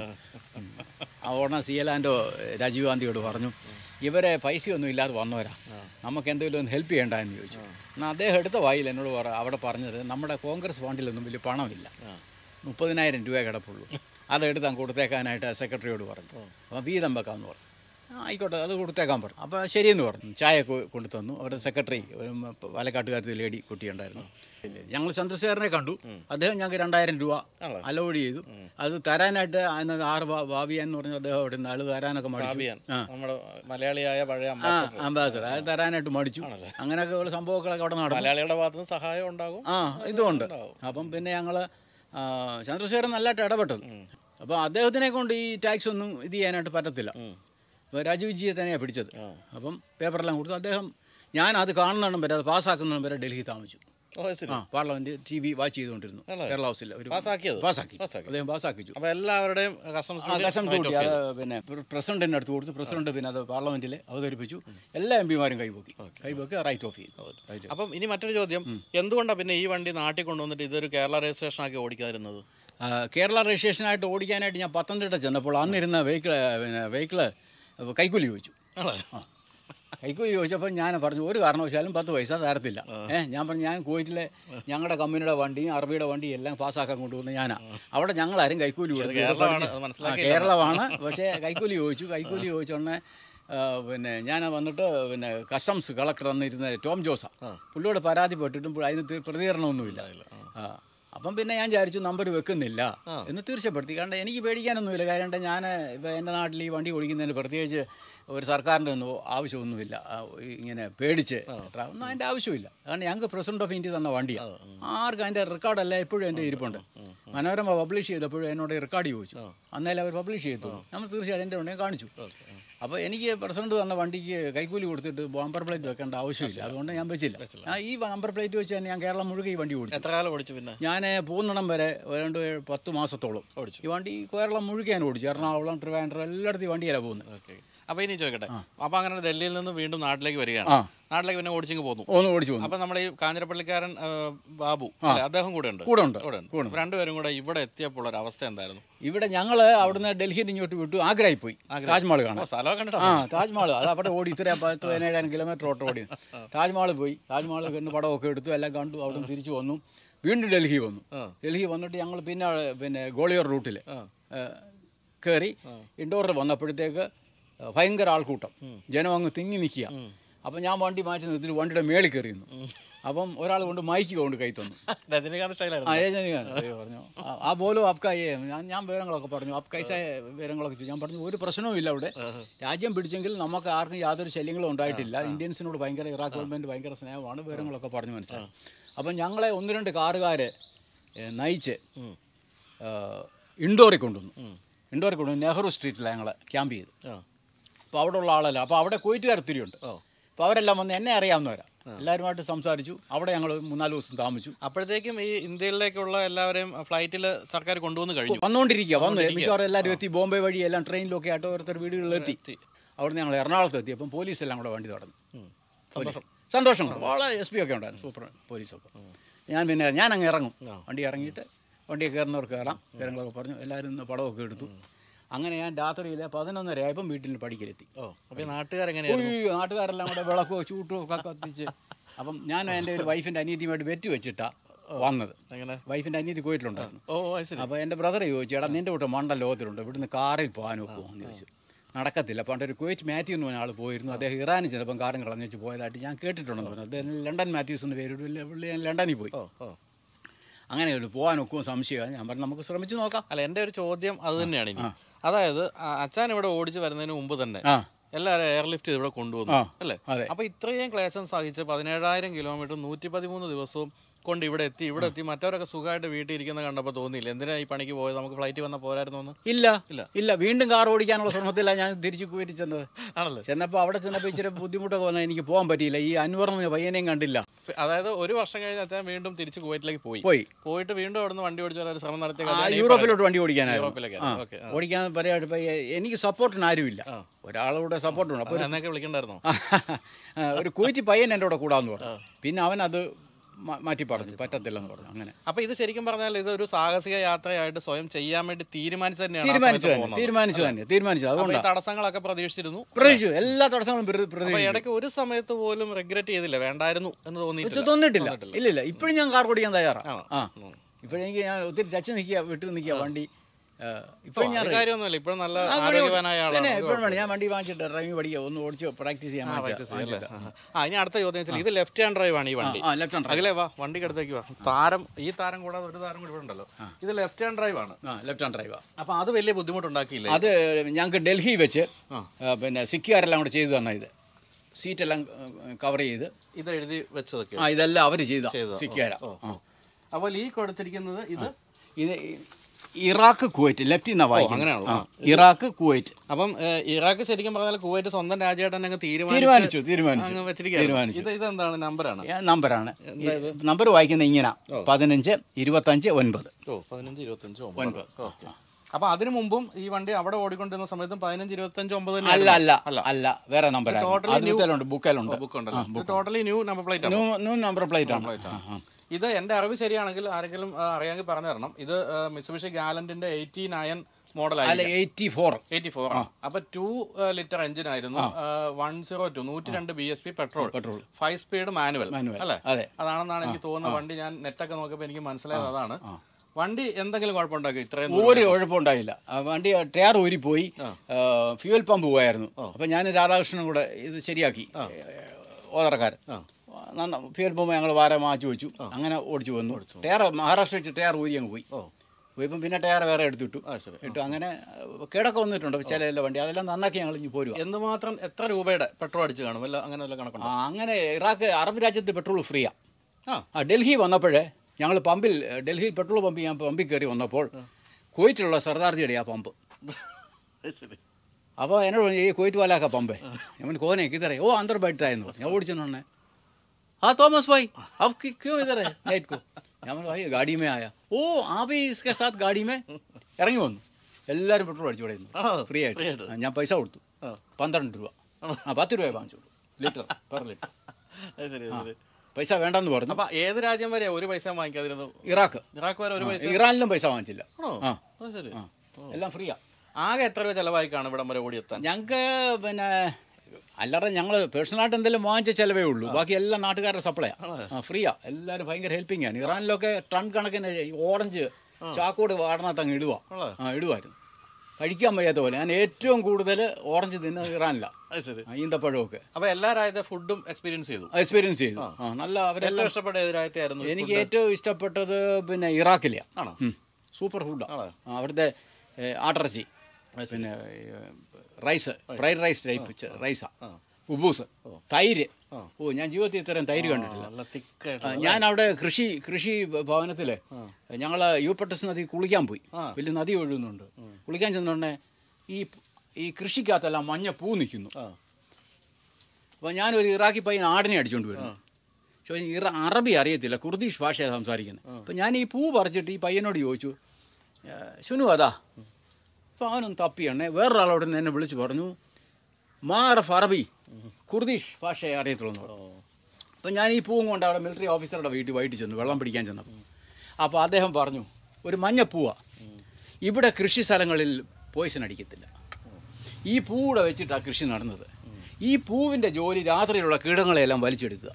ആ ഉടനെ സി എൽ ആൻഡോ രാജീവ് ഗാന്ധിയോട് പറഞ്ഞു ഇവരെ പൈസയൊന്നും ഇല്ലാതെ വന്നവരാ നമുക്ക് എന്തെങ്കിലും ഒന്ന് ഹെൽപ്പ് ചെയ്യണ്ട എന്ന് ചോദിച്ചു എന്നാൽ അദ്ദേഹം എടുത്ത വായിൽ എന്നോട് പറ അവിടെ പറഞ്ഞത് നമ്മുടെ കോൺഗ്രസ് ഫണ്ടിലൊന്നും വലിയ പണമില്ല മുപ്പതിനായിരം രൂപ കിടപ്പുള്ളൂ അതെടുത്ത് അങ്ങ് കൊടുത്തേക്കാനായിട്ട് സെക്രട്ടറിയോട് പറഞ്ഞു അപ്പോൾ വീതം വെക്കാമെന്ന് പറഞ്ഞു ആ, ആയിക്കോട്ടെ അത് കൊടുത്തേക്കാൻ പറഞ്ഞു അപ്പോൾ ശരിയെന്ന് പറഞ്ഞു ചായ കൊ- കൊണ്ടു തന്നു അവരുടെ സെക്രട്ടറി ഒരു മ- പാലക്കാട്ടുകാരത്തെ ലേഡി കുട്ടിയുണ്ടായിരുന്നു ഞങ്ങൾ ചന്ദ്രശേഖരനെ കണ്ടു അദ്ദേഹം ഞങ്ങൾക്ക് രണ്ടായിരം രൂപ അലോഡ് ചെയ്തു അത് തരാനായിട്ട് അന്ന് ആറ് ഭാ- ഭാവിയാൻ എന്ന് പറഞ്ഞ അദ്ദേഹം അവിടെ നിന്ന് ആള് തരാനൊക്കെ മടിച്ചു ഫാബിയൻ നമ്മുടെ മലയാളിയായ പഴയ ആ അംബാസഡർ അംബാസഡർ അത് തരാനായിട്ട് മടിച്ചു അങ്ങനെയൊക്കെ ഉള്ള സംഭവങ്ങളൊക്കെ അവിടെ നടന്നു മലയാളിയുടെ ഭാഗത്ത് നിന്ന് സഹായം ഉണ്ടാകും ആ ഇതുമുണ്ട് അപ്പം പിന്നെ ഞങ്ങൾ ചന്ദ്രശേഖരൻ നല്ലതായിട്ട് ഇടപെട്ടത് അപ്പോൾ അദ്ദേഹത്തിനെ കൊണ്ട് ഈ ടാക്സ് ഒന്നും ഇത് ചെയ്യാനായിട്ട് പറ്റത്തില്ല അപ്പോൾ രാജീവ് ജിയെ തന്നെയാണ് പിടിച്ചത് അപ്പം പേപ്പറെല്ലാം കൊടുത്തു അദ്ദേഹം ഞാൻ അത് കാണുന്നിടം വരെ അത് പാസ്സാക്കുന്നിടം വരെ ഡൽഹി താമസിച്ചു ഓ ശരി ആ പാർലമെന്റ് ടി വി വാച്ച് ചെയ്തുകൊണ്ടിരുന്നു കേരള ഹൗസിൽ ഒരു പാസ്സാക്കിയത് പാസ്സാക്കി പാസ്സാക്കി. അദ്ദേഹം പാസ്സാക്കിച്ചു അപ്പൊ എല്ലാവരുടെയും കസ്റ്റംസ് ആ കസം കൂട്ടി അത് പിന്നെ പ്രസിഡന്റിൻ്റെ അടുത്ത് കൊടുത്തു പ്രസിഡന്റ് പിന്നെ അത് പാർലമെന്റിൽ അവതരിപ്പിച്ചു എല്ലാ എം പിമാരും കൈപോക്കി കൈപോക്കി റൈറ്റ് ഓഫ് ചെയ്തു റൈറ്റ് അപ്പം ഇനി മറ്റൊരു ചോദ്യം എന്തുകൊണ്ടാണ് പിന്നെ ഈ വണ്ടി നാട്ടിൽ കൊണ്ടുവന്നിട്ട് ഇതൊരു കേരള രജിസ്ട്രേഷൻ ആക്കി ഓടിക്കാതിരുന്നത് ആ, കേരള രജിസ്ട്രേഷനായിട്ട് ഓടിക്കാനായിട്ട് ഞാൻ പത്തനംതിട്ട ചെന്നപ്പോൾ അന്നിരുന്ന വെഹിക്കിള് പിന്നെ വെഹിക്കിള് കൈക്കൂലി ചോദിച്ചു ആ. കൈക്കൂലി ചോദിച്ചപ്പോൾ ഞാൻ പറഞ്ഞു ഒരു കാരണവശാലും പത്ത് പൈസ തരത്തില്ല ഏ ഞാൻ പറഞ്ഞു ഞാൻ കുവൈറ്റിലെ ഞങ്ങളുടെ കമ്പനിയുടെ വണ്ടിയും അറബിയുടെ വണ്ടിയും എല്ലാം പാസ്സാക്കാൻ കൊണ്ടുവന്ന് ഞാനാ അവിടെ ഞങ്ങളാരും കൈക്കൂലി കൊടുത്തു കേരളമാണ്, അത് ആ, മനസ്സിലാക്കിയില്ല. കേരളമാണ് പക്ഷേ കൈക്കൂലി ചോദിച്ചു കൈക്കൂലി ചോദിച്ചോടനെ ആ, പിന്നെ ഞാൻ വന്നിട്ട് പിന്നെ കസ്റ്റംസ് കളക്ടർ എന്നിരുന്ന ടോം ജോസ പുള്ളിയോട് പരാതിപ്പെട്ടിട്ടും പുള്ളി അതിന് തി- പ്രതികരണമൊന്നുമില്ല ആ അപ്പം പിന്നെ ഞാൻ വിചാരിച്ചു നമ്പർ വെക്കുന്നില്ല എന്ന് തീർച്ചപ്പെടുത്തി കാരണം എനിക്ക് പേടിക്കാനൊന്നുമില്ല കാരണം ഞാൻ ഇപ്പോൾ എൻ്റെ നാട്ടിൽ ഈ വണ്ടി ഓടിക്കുന്നതിന് പ്രത്യേകിച്ച് ഒരു സർക്കാരിൻ്റെ ഒന്നും ആവശ്യമൊന്നുമില്ല ആ, ഇങ്ങനെ പേടിച്ച് ട്രാ- ഒന്നും അതിൻ്റെ ആവശ്യമില്ല കാരണം ഞങ്ങൾക്ക് പ്രസിഡന്റ് ഓഫ് ഇന്ത്യ തന്ന വണ്ടിയാണ് ആർക്കും അതിൻ്റെ റെക്കോർഡല്ല എപ്പോഴും എൻ്റെ ഇരിപ്പുണ്ട് മനോരമ പബ്ലിഷ് ചെയ്തപ്പോഴും എന്നോട് റെക്കോർഡ് ചോദിച്ചു അന്നേരം അവർ പബ്ലിഷ് ചെയ്തു നമ്മൾ തീർച്ചയായിട്ടും എൻ്റെ ഉണ്ടെങ്കിൽ കാണിച്ചു അപ്പോൾ എനിക്ക് പ്രസിഡന്റ് തന്ന വണ്ടിക്ക് കൈക്കൂലി കൊടുത്തിട്ട് ബമ്പർ പ്ലേറ്റ് വെക്കേണ്ട ആവശ്യമില്ല അതുകൊണ്ട് ഞാൻ വെച്ചില്ല ആ, ഈ നമ്പർ പ്ലേറ്റ് വെച്ച് തന്നെ ഞാൻ കേരളം മുഴുവൻ ഈ വണ്ടി ഓടിച്ചു എത്ര കാലം ഓടിച്ചു പിന്നെ ഞാൻ പോകുന്നിടം വരെ രണ്ട് പത്ത് മാസത്തോളം ഓടിച്ചു. ഈ വണ്ടി കേരളം മുഴുവൻ ഓടിച്ചു എറണാകുളം ട്രിവാൻഡ്രം എല്ലായിടത്തും ഈ വണ്ടിയല്ല പോകുന്നത് ഓക്കെ അപ്പോൾ ഇനി ചോദിക്കട്ടെ അപ്പോൾ അങ്ങനെ ഡൽഹിയിൽ നിന്ന് വീണ്ടും നാട്ടിലേക്ക് വരികയാണ് ആ. നാട്ടിലേക്ക് പിന്നെ ഓടിച്ചിങ് പോന്നു ഒന്ന് ഓടിച്ചു വന്നു അപ്പം നമ്മുടെ ഈ കാഞ്ഞിരപ്പള്ളിക്കാരൻ ആ, ബാബു അല്ലേ അദ്ദേഹം കൂടെ ഉണ്ട് കൂടെ ഉണ്ട് കൂടെ ഉണ്ട് അപ്പൊ രണ്ടുപേരും കൂടെ ഇവിടെ എത്തിയപ്പോൾ ഒരു അവസ്ഥ എന്തായിരുന്നു ഇവിടെ ഞങ്ങൾ അവിടുന്ന് ഡൽഹിയിൽ നിന്ന് ഇങ്ങോട്ട് വിട്ടു ആഗ്രയിൽ പോയി താജ്മഹൽ കാണാൻ ഓ, സ്ഥലമൊക്കെ കണ്ടിട്ടോ ആ താജ്മഹൽ അത് അവിടെ ഓടി ഇത്രയും പത്ത് പതിനേഴായിരം കിലോമീറ്റർ ഓട്ടോ ഓടി താജ്മഹൽ പോയി താജ്മഹൽ പിന്നെ പടമൊക്കെ എടുത്തു എല്ലാം കണ്ടു അവിടെ നിന്ന് തിരിച്ചു വന്നു വീണ്ടും ഡൽഹി വന്നു ഡൽഹി വന്നിട്ട് ഞങ്ങൾ പിന്നെ പിന്നെ ഗോളിയോർ റൂട്ടിൽ കയറി ഇൻഡോറിൽ വന്നപ്പോഴത്തേക്ക് ഭയങ്കര ആൾക്കൂട്ടം ജനം അങ്ങ് തിങ്ങി നിൽക്കുക അപ്പം ഞാൻ വണ്ടി മാറ്റി നിർത്തിയിട്ട് വണ്ടിയുടെ മേളിൽ കയറിയിരുന്നു അപ്പം ഒരാൾ കൊണ്ട് മൈക്ക് കൊണ്ട് കൈ തന്നു രജനീകാന്ത് ആ സ്റ്റൈലായിരുന്നു ഏജനിക്കാണ് പറഞ്ഞു ആ- ആ പോലും അപ്കായി ഞാൻ ഞാൻ വിവരങ്ങളൊക്കെ പറഞ്ഞു അപ്കൈസ വിവരങ്ങളൊക്കെ ചോദിച്ചു ഞാൻ പറഞ്ഞു ഒരു പ്രശ്നവും ഇല്ല അവിടെ രാജ്യം പിടിച്ചെങ്കിൽ നമുക്ക് ആർക്കും യാതൊരു ശല്യങ്ങളും ഉണ്ടായിട്ടില്ല ഇന്ത്യൻസിനോട് ഭയങ്കര ഇറാഖ് ഗവൺമെൻറ് ഭയങ്കര സ്നേഹമാണ് വിവരങ്ങളൊക്കെ പറഞ്ഞു മനസ്സിലായി അപ്പം ഞങ്ങളെ ഒന്ന് രണ്ട് കാറുകാരെ ഏ, നയിച്ച് ഏ, ഇൻഡോറിൽ കൊണ്ടുവന്നു ഇൻഡോറിൽ കൊണ്ടുവന്നു നെഹ്റു സ്ട്രീറ്റിലാണ് ഞങ്ങൾ ക്യാമ്പ് ചെയ്ത് ആ അപ്പോൾ അവിടെ ഉള്ള ആളല്ല അപ്പോൾ അവിടെ കുവൈറ്റുകാർ ഒത്തിരി ഉണ്ട് ഓ അപ്പോൾ അവരെല്ലാം വന്ന് എന്നെ അറിയാവുന്നവരാ എല്ലാവരുമായിട്ട് സംസാരിച്ചു അവിടെ ഞങ്ങൾ മൂന്നാല് ദിവസം താമസിച്ചു അപ്പോഴത്തേക്കും ഈ ഇന്ത്യയിലേക്കുള്ള എല്ലാവരെയും ഫ്ലൈറ്റിൽ സർക്കാർ കൊണ്ടുവന്ന് കഴിഞ്ഞു വന്നുകൊണ്ടിരിക്കുക വന്ന് മിക്കവാറും എല്ലാവരും എത്തി ബോംബെ വഴി എല്ലാം ട്രെയിനിലൊക്കെ ആയിട്ട് ഓരോരുത്തർ വീടുകളിലെത്തി അവിടുന്ന് ഞങ്ങൾ എറണാകുളത്ത് എത്തി അപ്പം പോലീസ് എല്ലാം കൂടെ വണ്ടി തടഞ്ഞു പോലീസ്. സന്തോഷം വളരെ എസ് പി ഒക്കെ ഉണ്ടായിരുന്നു സൂപ്പർ പോലീസൊക്കെ ഞാൻ പിന്നെ ഞാൻ അങ്ങ് ഇറങ്ങും വണ്ടി ഇറങ്ങിയിട്ട് വണ്ടിയിൽ കയറുന്നവർക്ക് കയറാം കാര്യങ്ങളൊക്കെ പറഞ്ഞു എല്ലാവരും ഇന്ന് പടമൊക്കെ എടുത്തു അങ്ങനെ ഞാൻ രാത്രിയിൽ പതിനൊന്നര ആയപ്പം വീട്ടിൽ പഠിക്കലെത്തി ഓ അപ്പോൾ ഈ നാട്ടുകാരെങ്ങനെയായിരുന്നു ഉയ്യോ, നാട്ടുകാരെല്ലാം കൂടെ വിളക്കോ ചൂട്ടോ ഒക്കെ കത്തിച്ച് അപ്പം ഞാൻ എൻ്റെ ഒരു വൈഫിൻ്റെ അനിയത്തിയുമായിട്ട് വെറ്റ് വെച്ചിട്ടാ വന്നത് എങ്ങനെ വൈഫിൻ്റെ അനിയത്തി കുവൈറ്റിലുണ്ടായിരുന്നു ഓ അത് ശരി അപ്പോൾ എൻ്റെ ബ്രദർ ചോദിച്ചു എടാ നിൻ്റെ കൂട്ടം മണ്ട ലോകത്തിലുണ്ട് ഇവിടുന്ന് കാറിൽ പോകാൻ ഒക്കുമോ എന്ന് ചോദിച്ചു നടക്കത്തില്ല പണ്ട് ഒരു കുവൈറ്റ് മാത്യു എന്ന് പറഞ്ഞ ആൾ പോയിരുന്നു അദ്ദേഹം ഇറാനിൽ ചിലപ്പം കാറും കളഞ്ഞു വെച്ച് പോയതായിട്ട് ഞാൻ കേട്ടിട്ടുണ്ടെന്ന് പറഞ്ഞു അദ്ദേഹം ലണ്ടൻ മാത്യൂസ് എന്ന് പേര് പുള്ളി ലണ്ടനിൽ പോയി ഓ ഓ അങ്ങനെ ഒരു പോകാൻ ഒക്കുമോ സംശയമാണ് ഞാൻ പറഞ്ഞു നമുക്ക് ശ്രമിച്ചു നോക്കാം അല്ല എൻ്റെ ഒരു ചോദ്യം അത് തന്നെയാണ് ഇനി അതായത് ആ, അച്ഛൻ ഇവിടെ ഓടിച്ച് വരുന്നതിന് മുമ്പ് തന്നെ ആ എല്ലാവരും എയർലിഫ്റ്റ് ഇവിടെ കൊണ്ടുവന്നു ആ. അല്ലേ അതെ. അപ്പൊ ഇത്രയും ക്ലേശം സഹിച്ച് പതിനേഴായിരം കിലോമീറ്റർ നൂറ്റി പതിമൂന്ന് ദിവസവും കൊണ്ട് ഇവിടെ എത്തി ഇവിടെ എത്തി മറ്റവരൊക്കെ സുഖമായിട്ട് വീട്ടിൽ ഇരിക്കുന്ന കണ്ടപ്പോൾ തോന്നിയില്ല എന്തിനാ ഈ പണിക്ക് പോയത് നമുക്ക് ഫ്ലൈറ്റ് വന്നാൽ പോരായിരുന്നു എന്ന് ഇല്ല ഇല്ല. ഇല്ല വീണ്ടും കാർ ഓടിക്കാനുള്ള ശ്രമത്തിലാണ് ഞാൻ തിരിച്ച് കുവൈറ്റ് ചെന്നത് ആണല്ലേ ചെന്നപ്പോൾ അവിടെ ചെന്നപ്പോൾ ഇച്ചിരി ബുദ്ധിമുട്ടൊക്കെ വന്നാൽ എനിക്ക് പോകാൻ പറ്റിയില്ല ഈ അൻവർ എന്ന പയ്യനെയും കണ്ടില്ല അതായത് ഒരു വർഷം കഴിഞ്ഞ് അച്ഛൻ വീണ്ടും തിരിച്ച് കുവൈറ്റിലേക്ക് പോയി പോയി പോയിട്ട് വീണ്ടും അവിടുന്ന് വണ്ടി ഓടിച്ചു വരാൻ ഒരു ശ്രമം നടത്തിയ ആ, കഥയാണ് ഈ യൂറോപ്പിലോട്ട് വണ്ടി ഓടിക്കാനായിരുന്നു യൂറോപ്പിലേക്ക് ആ ഓക്കെ ഓടിക്കാൻ പറയായിട്ട് ഇപ്പം എനിക്ക് സപ്പോർട്ടിന് ആരുമില്ല ആ. ഒരാളുടെ സപ്പോർട്ടുണ്ട് അപ്പോൾ എന്നൊക്കെ വിളിക്കണ്ടായിരുന്നോ ഒരു കുവൈറ്റ് പയ്യൻ എൻ്റെ കൂടെ കൂടാന്ന് പറഞ്ഞു പിന്നെ അവൻ അത് മ- മാറ്റി പറഞ്ഞു പറ്റത്തില്ലെന്ന് പറഞ്ഞു അങ്ങനെ അപ്പൊ ഇത് ശരിക്കും പറഞ്ഞാൽ ഇത് ഒരു സാഹസിക യാത്രയായിട്ട് സ്വയം ചെയ്യാൻ വേണ്ടി തീരുമാനിച്ചു തന്നെയാണ് ആ തീരുമാനിച്ചു സമയത്ത് തന്നെ പോകുന്നത്. തീരുമാനിച്ചു തന്നെ തീരുമാനിച്ചു അപ്പൊ ഈ അതുകൊണ്ടാണ് തടസ്സങ്ങളൊക്കെ പ്രതീക്ഷിച്ചിരുന്നു പ്രതീക്ഷിച്ചു എല്ലാ തടസ്സങ്ങളും പ്രതി- അപ്പൊ പ്രതീക്ഷിച്ചു ഇടയ്ക്ക് ഒരു സമയത്ത് പോലും റിഗ്രറ്റ് ചെയ്തില്ല വേണ്ടായിരുന്നു എന്ന് പക്ഷെ തോന്നിയിട്ടില്ല തോന്നിട്ടില്ല ഇല്ലില്ല ഇപ്പോഴും ഞാൻ കാർ ഓടിക്കാൻ തയ്യാറാണ് ആണോ? ആ ഇപ്പോഴെനിക്ക് ഞാൻ ഒത്തിരി ടച്ച് നിൽക്കുക വിട്ട് നിൽക്കുക വണ്ടി ഇപ്പോഴും ഞാൻ അത് കാര്യമൊന്നുമില്ല ഇപ്പോഴും നല്ല ആ, വണ്ടി ആരോഗ്യവാനായ പിന്നെ ആളാണ് ഇപ്പോഴും വേണം ഞാൻ വണ്ടി വാങ്ങിച്ചിട്ട് ഡ്രൈവിംഗ് പഠിക്കുക ഒന്ന് ഓടിച്ച് പ്രാക്ടീസ് ചെയ്യാൻ practice വാങ്ങിച്ചതാ. ചെയ്യും അല്ലേ? ആ ഇനി അടുത്ത ചോദ്യം വെച്ചാൽ ഇത് ലെഫ്റ്റ് ഹാൻഡ് ഡ്രൈവ് ആണ് ഈ വണ്ടി ആ ലെഫ്റ്റ് ഹാൻഡ് അകലെ വാ വണ്ടിക്ക് അടുത്തേക്ക് വാ താരം ഈ താരം കൂടാതെ ഒരു താരം കൂടി ഇവിടെ ഉണ്ടല്ലോ ഇത് ലെഫ്റ്റ് ഹാൻഡ് ഡ്രൈവ് ആണ് ആ ലെഫ്റ്റ് ഹാൻഡ് ഡ്രൈവാ അപ്പൊ അത് വലിയ ബുദ്ധിമുട്ടുണ്ടാക്കിയില്ലേ അത് ഞങ്ങൾക്ക് ഡൽഹി വെച്ച് ആ. ആ, പിന്നെ സിക്കുകാരെല്ലാം കൂടെ ചെയ്തു തന്നെ ഇത് സീറ്റെല്ലാം കവർ ചെയ്ത് ഇത് എഴുതി വെച്ചതൊക്കെ ആ ഇതെല്ലാം അവർ ചെയ്ത ചെയ്തതാ. സിക്കുകാരാ ഓ, ആ അപ്പോൾ ഈ കൊടുത്തിരിക്കുന്നത് ഇത് ഇത് ഇറാഖ് കുവൈറ്റ് ലെഫ്റ്റിൽ നിന്നാണ് അങ്ങനെയാണോ? വായിക്കുന്നത് ഇറാഖ് കുവൈറ്റ് അപ്പം ഏഹ്, ഇറാഖ് ശരിക്കും പറഞ്ഞാൽ കുവൈറ്റ് സ്വന്തം രാജ്യമായിട്ട് തന്നെ അങ്ങ് തീരുമാനിച്ച് തീരുമാനിച്ചു തീരുമാനിച്ചു അങ്ങ് വെച്ചിരിക്കുകയാണ് തീരുമാനിച്ചു. ഇത് ഇതെന്താണ് നമ്പറാണ് ഏ, നമ്പറാണ് നമ്പർ വായിക്കുന്നത് ഇങ്ങനെ പതിനഞ്ച് ഇരുപത്തഞ്ച് ഒൻപത് ഓ പതിനഞ്ച് ഇരുപത്തഞ്ച് ഒമ്പത് ഓക്കെ അപ്പൊ അതിനു മുമ്പും ഈ വണ്ടി അവിടെ ഓടിക്കൊണ്ടിരുന്ന സമയത്തും പതിനഞ്ച് ഇരുപത്തഞ്ച് ഒമ്പത് അല്ല അല്ല അല്ല വേറെ നമ്പറാണ് totally new- അതിലുണ്ട് ബുക്കിലുണ്ട് ബുക്ക് ഉണ്ടല്ലോ ഇത് ടോട്ടലി ന്യൂ നമ്പർ പ്ലേറ്റ് ആണ് ന്യൂ ന്യൂ നമ്പർ പ്ലേറ്റ് ആണ് ആ, ആ. ഇത് എൻ്റെ അറിവ് ശരിയാണെങ്കിൽ ആരെങ്കിലും ആ, അറിയാമെങ്കിൽ പറഞ്ഞു തരണം ഇത് മിസുബിഷി ഗാലന്റിന്റെ എയ്റ്റി നയൻ മോഡൽ അല്ല എയ്റ്റി ഫോർ എയ്റ്റി ഫോർ അപ്പൊ ടു ലിറ്റർ എഞ്ചിൻ ആയിരുന്നു വൺ സീറോ ടു നൂറ്റി രണ്ട് B S P petrol petrol five speed manual Manual. അല്ലേ അതെ അതാണെന്നാണ് എനിക്ക് തോന്നുന്നത് വണ്ടി ഞാൻ നെറ്റൊക്കെ നോക്കിയപ്പോൾ എനിക്ക് മനസ്സിലായത് അതാണ് വണ്ടി എന്തെങ്കിലും കുഴപ്പമുണ്ടാക്കി ഇത്രയും ഒരു കുഴപ്പമുണ്ടായില്ല ആ വണ്ടി ടയർ ഊരിപ്പോയി ഫ്യൂൽ പമ്പ് പോയായിരുന്നു അപ്പം ഞാൻ രാധാകൃഷ്ണനും കൂടെ ഇത് ശരിയാക്കി ഓതറക്കാരൻ നന്ന ഫ്യൂൽ പമ്പ് ഞങ്ങൾ വാരം മാറ്റി വെച്ചു അങ്ങനെ ഓടിച്ചു വന്നു ടയർ മഹാരാഷ്ട്ര വെച്ച് ടയർ ഊരി അങ്ങ് പോയി പോയപ്പം പിന്നെ ടയർ വേറെ എടുത്തിട്ടു ആ ശരി ഇട്ടു അങ്ങനെ കിടക്ക വന്നിട്ടുണ്ട് ചില എല്ലാ വണ്ടി അതെല്ലാം നന്നാക്കി ഞങ്ങൾ ഇനി പോരുക എന്തുമാത്രം എത്ര രൂപയുടെ പെട്രോൾ അടിച്ച് കാണും വല്ല അങ്ങനെ വല്ല കണക്കുണ്ടോ അങ്ങനെ ഇറാഖ് അറബ് രാജ്യത്ത് പെട്രോൾ ഫ്രീയാ ആ ആ ഡൽഹി വന്നപ്പോഴേ ഞങ്ങൾ പമ്പിൽ ഡൽഹിയിൽ പെട്രോൾ പമ്പിൽ ഞാൻ പമ്പിൽ കയറി വന്നപ്പോൾ കുവൈറ്റിലുള്ള സർദാർജിയുടെ ആ പമ്പ് ശരി അപ്പോൾ എന്നോട് പറഞ്ഞു ഈ കുവൈറ്റ് വാലാക്ക പമ്പേ ഞാൻ കോനെ കിതറേ ഓ അന്തർ बैठता है എന്ന് പറഞ്ഞു ഞാൻ ഓടിച്ചെന്നെ हाँ थॉमस भाई अब कि- क्यों इधर है नाइट को ഞാൻ പറഞ്ഞു ഭായി ഗാഡി മേ ആയ ഓ ആ भी इसके साथ ഗാഡി മേ ഇറങ്ങി വന്നു എല്ലാവരും പെട്രോൾ അടിച്ചു ആണോ? കൊടുക്കുന്നു ഫ്രീ ആയിട്ട് Free ആയിട്ട്? ആ, ഞാൻ പൈസ കൊടുത്തു ആ. പന്ത്രണ്ട് രൂപ ആ പത്ത് രൂപ വാങ്ങിച്ചു ലിറ്റർ പെർ ലിറ്റർ അത് ശരി അത് ശരി പൈസ വേണ്ടെന്ന് പറഞ്ഞു അപ്പൊ ഏത് രാജ്യം വരെയാ ഒരു പൈസ വാങ്ങിക്കാതിരുന്നു ഇറാഖ് ഇറാഖ് വരെ ഒരു പൈസ ഇറാനിലും പൈസ വാങ്ങിച്ചില്ല ആണോ ആ അത് ശരി ആ എല്ലാം ഫ്രീയാ ആകെ എത്ര രൂപ ചെലവായി കാണും ഇവിടം വരെ ഓടിയെത്താൻ ഞങ്ങൾക്ക് പിന്നെ അല്ലാതെ ഞങ്ങൾ പേഴ്സണലായിട്ട് എന്തെങ്കിലും വാങ്ങിച്ച ചിലവേ ഉള്ളൂ ബാക്കി എല്ലാം നാട്ടുകാരുടെ സപ്ലൈ ആ ഫ്രീയാ എല്ലാവരും ഭയങ്കര ഹെൽപ്പിംഗ് ആണ് ഇറാനിലൊക്കെ ടൺ കണക്കിന് ഈ ഓറഞ്ച് ചാക്കോട് വാടനകത്ത് അങ്ങ് ഇടുക ആണോ? ആ ഇടുമായിരുന്നു കഴിക്കാൻ വയ്യാത്ത പോലെ ഞാൻ ഏറ്റവും കൂടുതൽ ഓറഞ്ച് തിന്നത് ഇറാനിലാണ് അത് ശരി ഈന്തപ്പഴമൊക്കെ അപ്പൊ എല്ലാ രാജ്യത്തെ ഫുഡും എക്സ്പീരിയൻസ് ചെയ്തു എക്സ്പീരിയൻസ് ചെയ്തു ആ നല്ല അവരെല്ലാം ഏറ്റവും ഇഷ്ടപ്പെട്ട ഏത് രാജ്യത്തെയായിരുന്നു എനിക്ക് ഏറ്റവും ഇഷ്ടപ്പെട്ടത് പിന്നെ ഇറാഖിലെയാണ് ആണോ സൂപ്പർ ഫുഡാണ് ആണോ? അവിടുത്തെ ഏ, ആട്ടിറച്ചി പിന്നെ ഏ, റൈസ് ഫ്രൈഡ് റൈസ് ടൈപ്പ് റൈസാ കുബൂസ് തൈര് ഓ ഞാൻ ജീവിതത്തിൽ ഇത്രയും തൈര് കണ്ടിട്ടില്ല നല്ല തിക്കായിട്ട് ആ, ഞാൻ അവിടെ കൃഷി കൃഷി ഭവനത്തിൽ ഞങ്ങൾ യൂപ്പട്ടസ് നദി കുളിക്കാൻ പോയി വലിയ നദി ഒഴുകുന്നുണ്ട് കുളിക്കാൻ ചെന്നുടനെ ഈ ഈ കൃഷിക്കകത്തെല്ലാം മഞ്ഞ പൂ നിൽക്കുന്നു ആ അപ്പോൾ ഞാനൊരു ഇറാഖി പയ്യൻ ആടിനെ അടിച്ചുകൊണ്ട് വരുന്നു ചോദിച്ചു ഇറ അറബി അറിയത്തില്ല കുർദീഷ് ഭാഷയാണ് സംസാരിക്കുന്നത് അപ്പം ഞാൻ ഈ പൂ പറിച്ചിട്ട് ഈ പയ്യനോട് ചോദിച്ചു "ഏ, ശുനു അതാ അപ്പോൾ അവനൊന്ന് തപ്പിയാണ് വേറൊരാളോട് നിന്ന് എന്നെ വിളിച്ച് പറഞ്ഞു മാറഫ് അറബി കുർദീഷ് ഭാഷയെ അറിയത്തുള്ളൂ എന്ന് പറഞ്ഞു അപ്പം ഞാൻ ഈ പൂവും കൊണ്ട് അവിടെ മിലിറ്ററി ഓഫീസറുടെ വീട്ടിൽ വൈകിട്ട് ചെന്നു വെള്ളം പിടിക്കാൻ ചെന്നപ്പോൾ അപ്പോൾ അദ്ദേഹം പറഞ്ഞു ഒരു മഞ്ഞപ്പൂവാ ഇവിടെ കൃഷി സ്ഥലങ്ങളിൽ പോയിസൺ അടിക്കത്തില്ല ഈ പൂവിടെ വെച്ചിട്ടാണ് കൃഷി നടന്നത് ഈ പൂവിൻ്റെ ജോലി രാത്രിയിലുള്ള കീടങ്ങളെല്ലാം വലിച്ചെടുക്കുക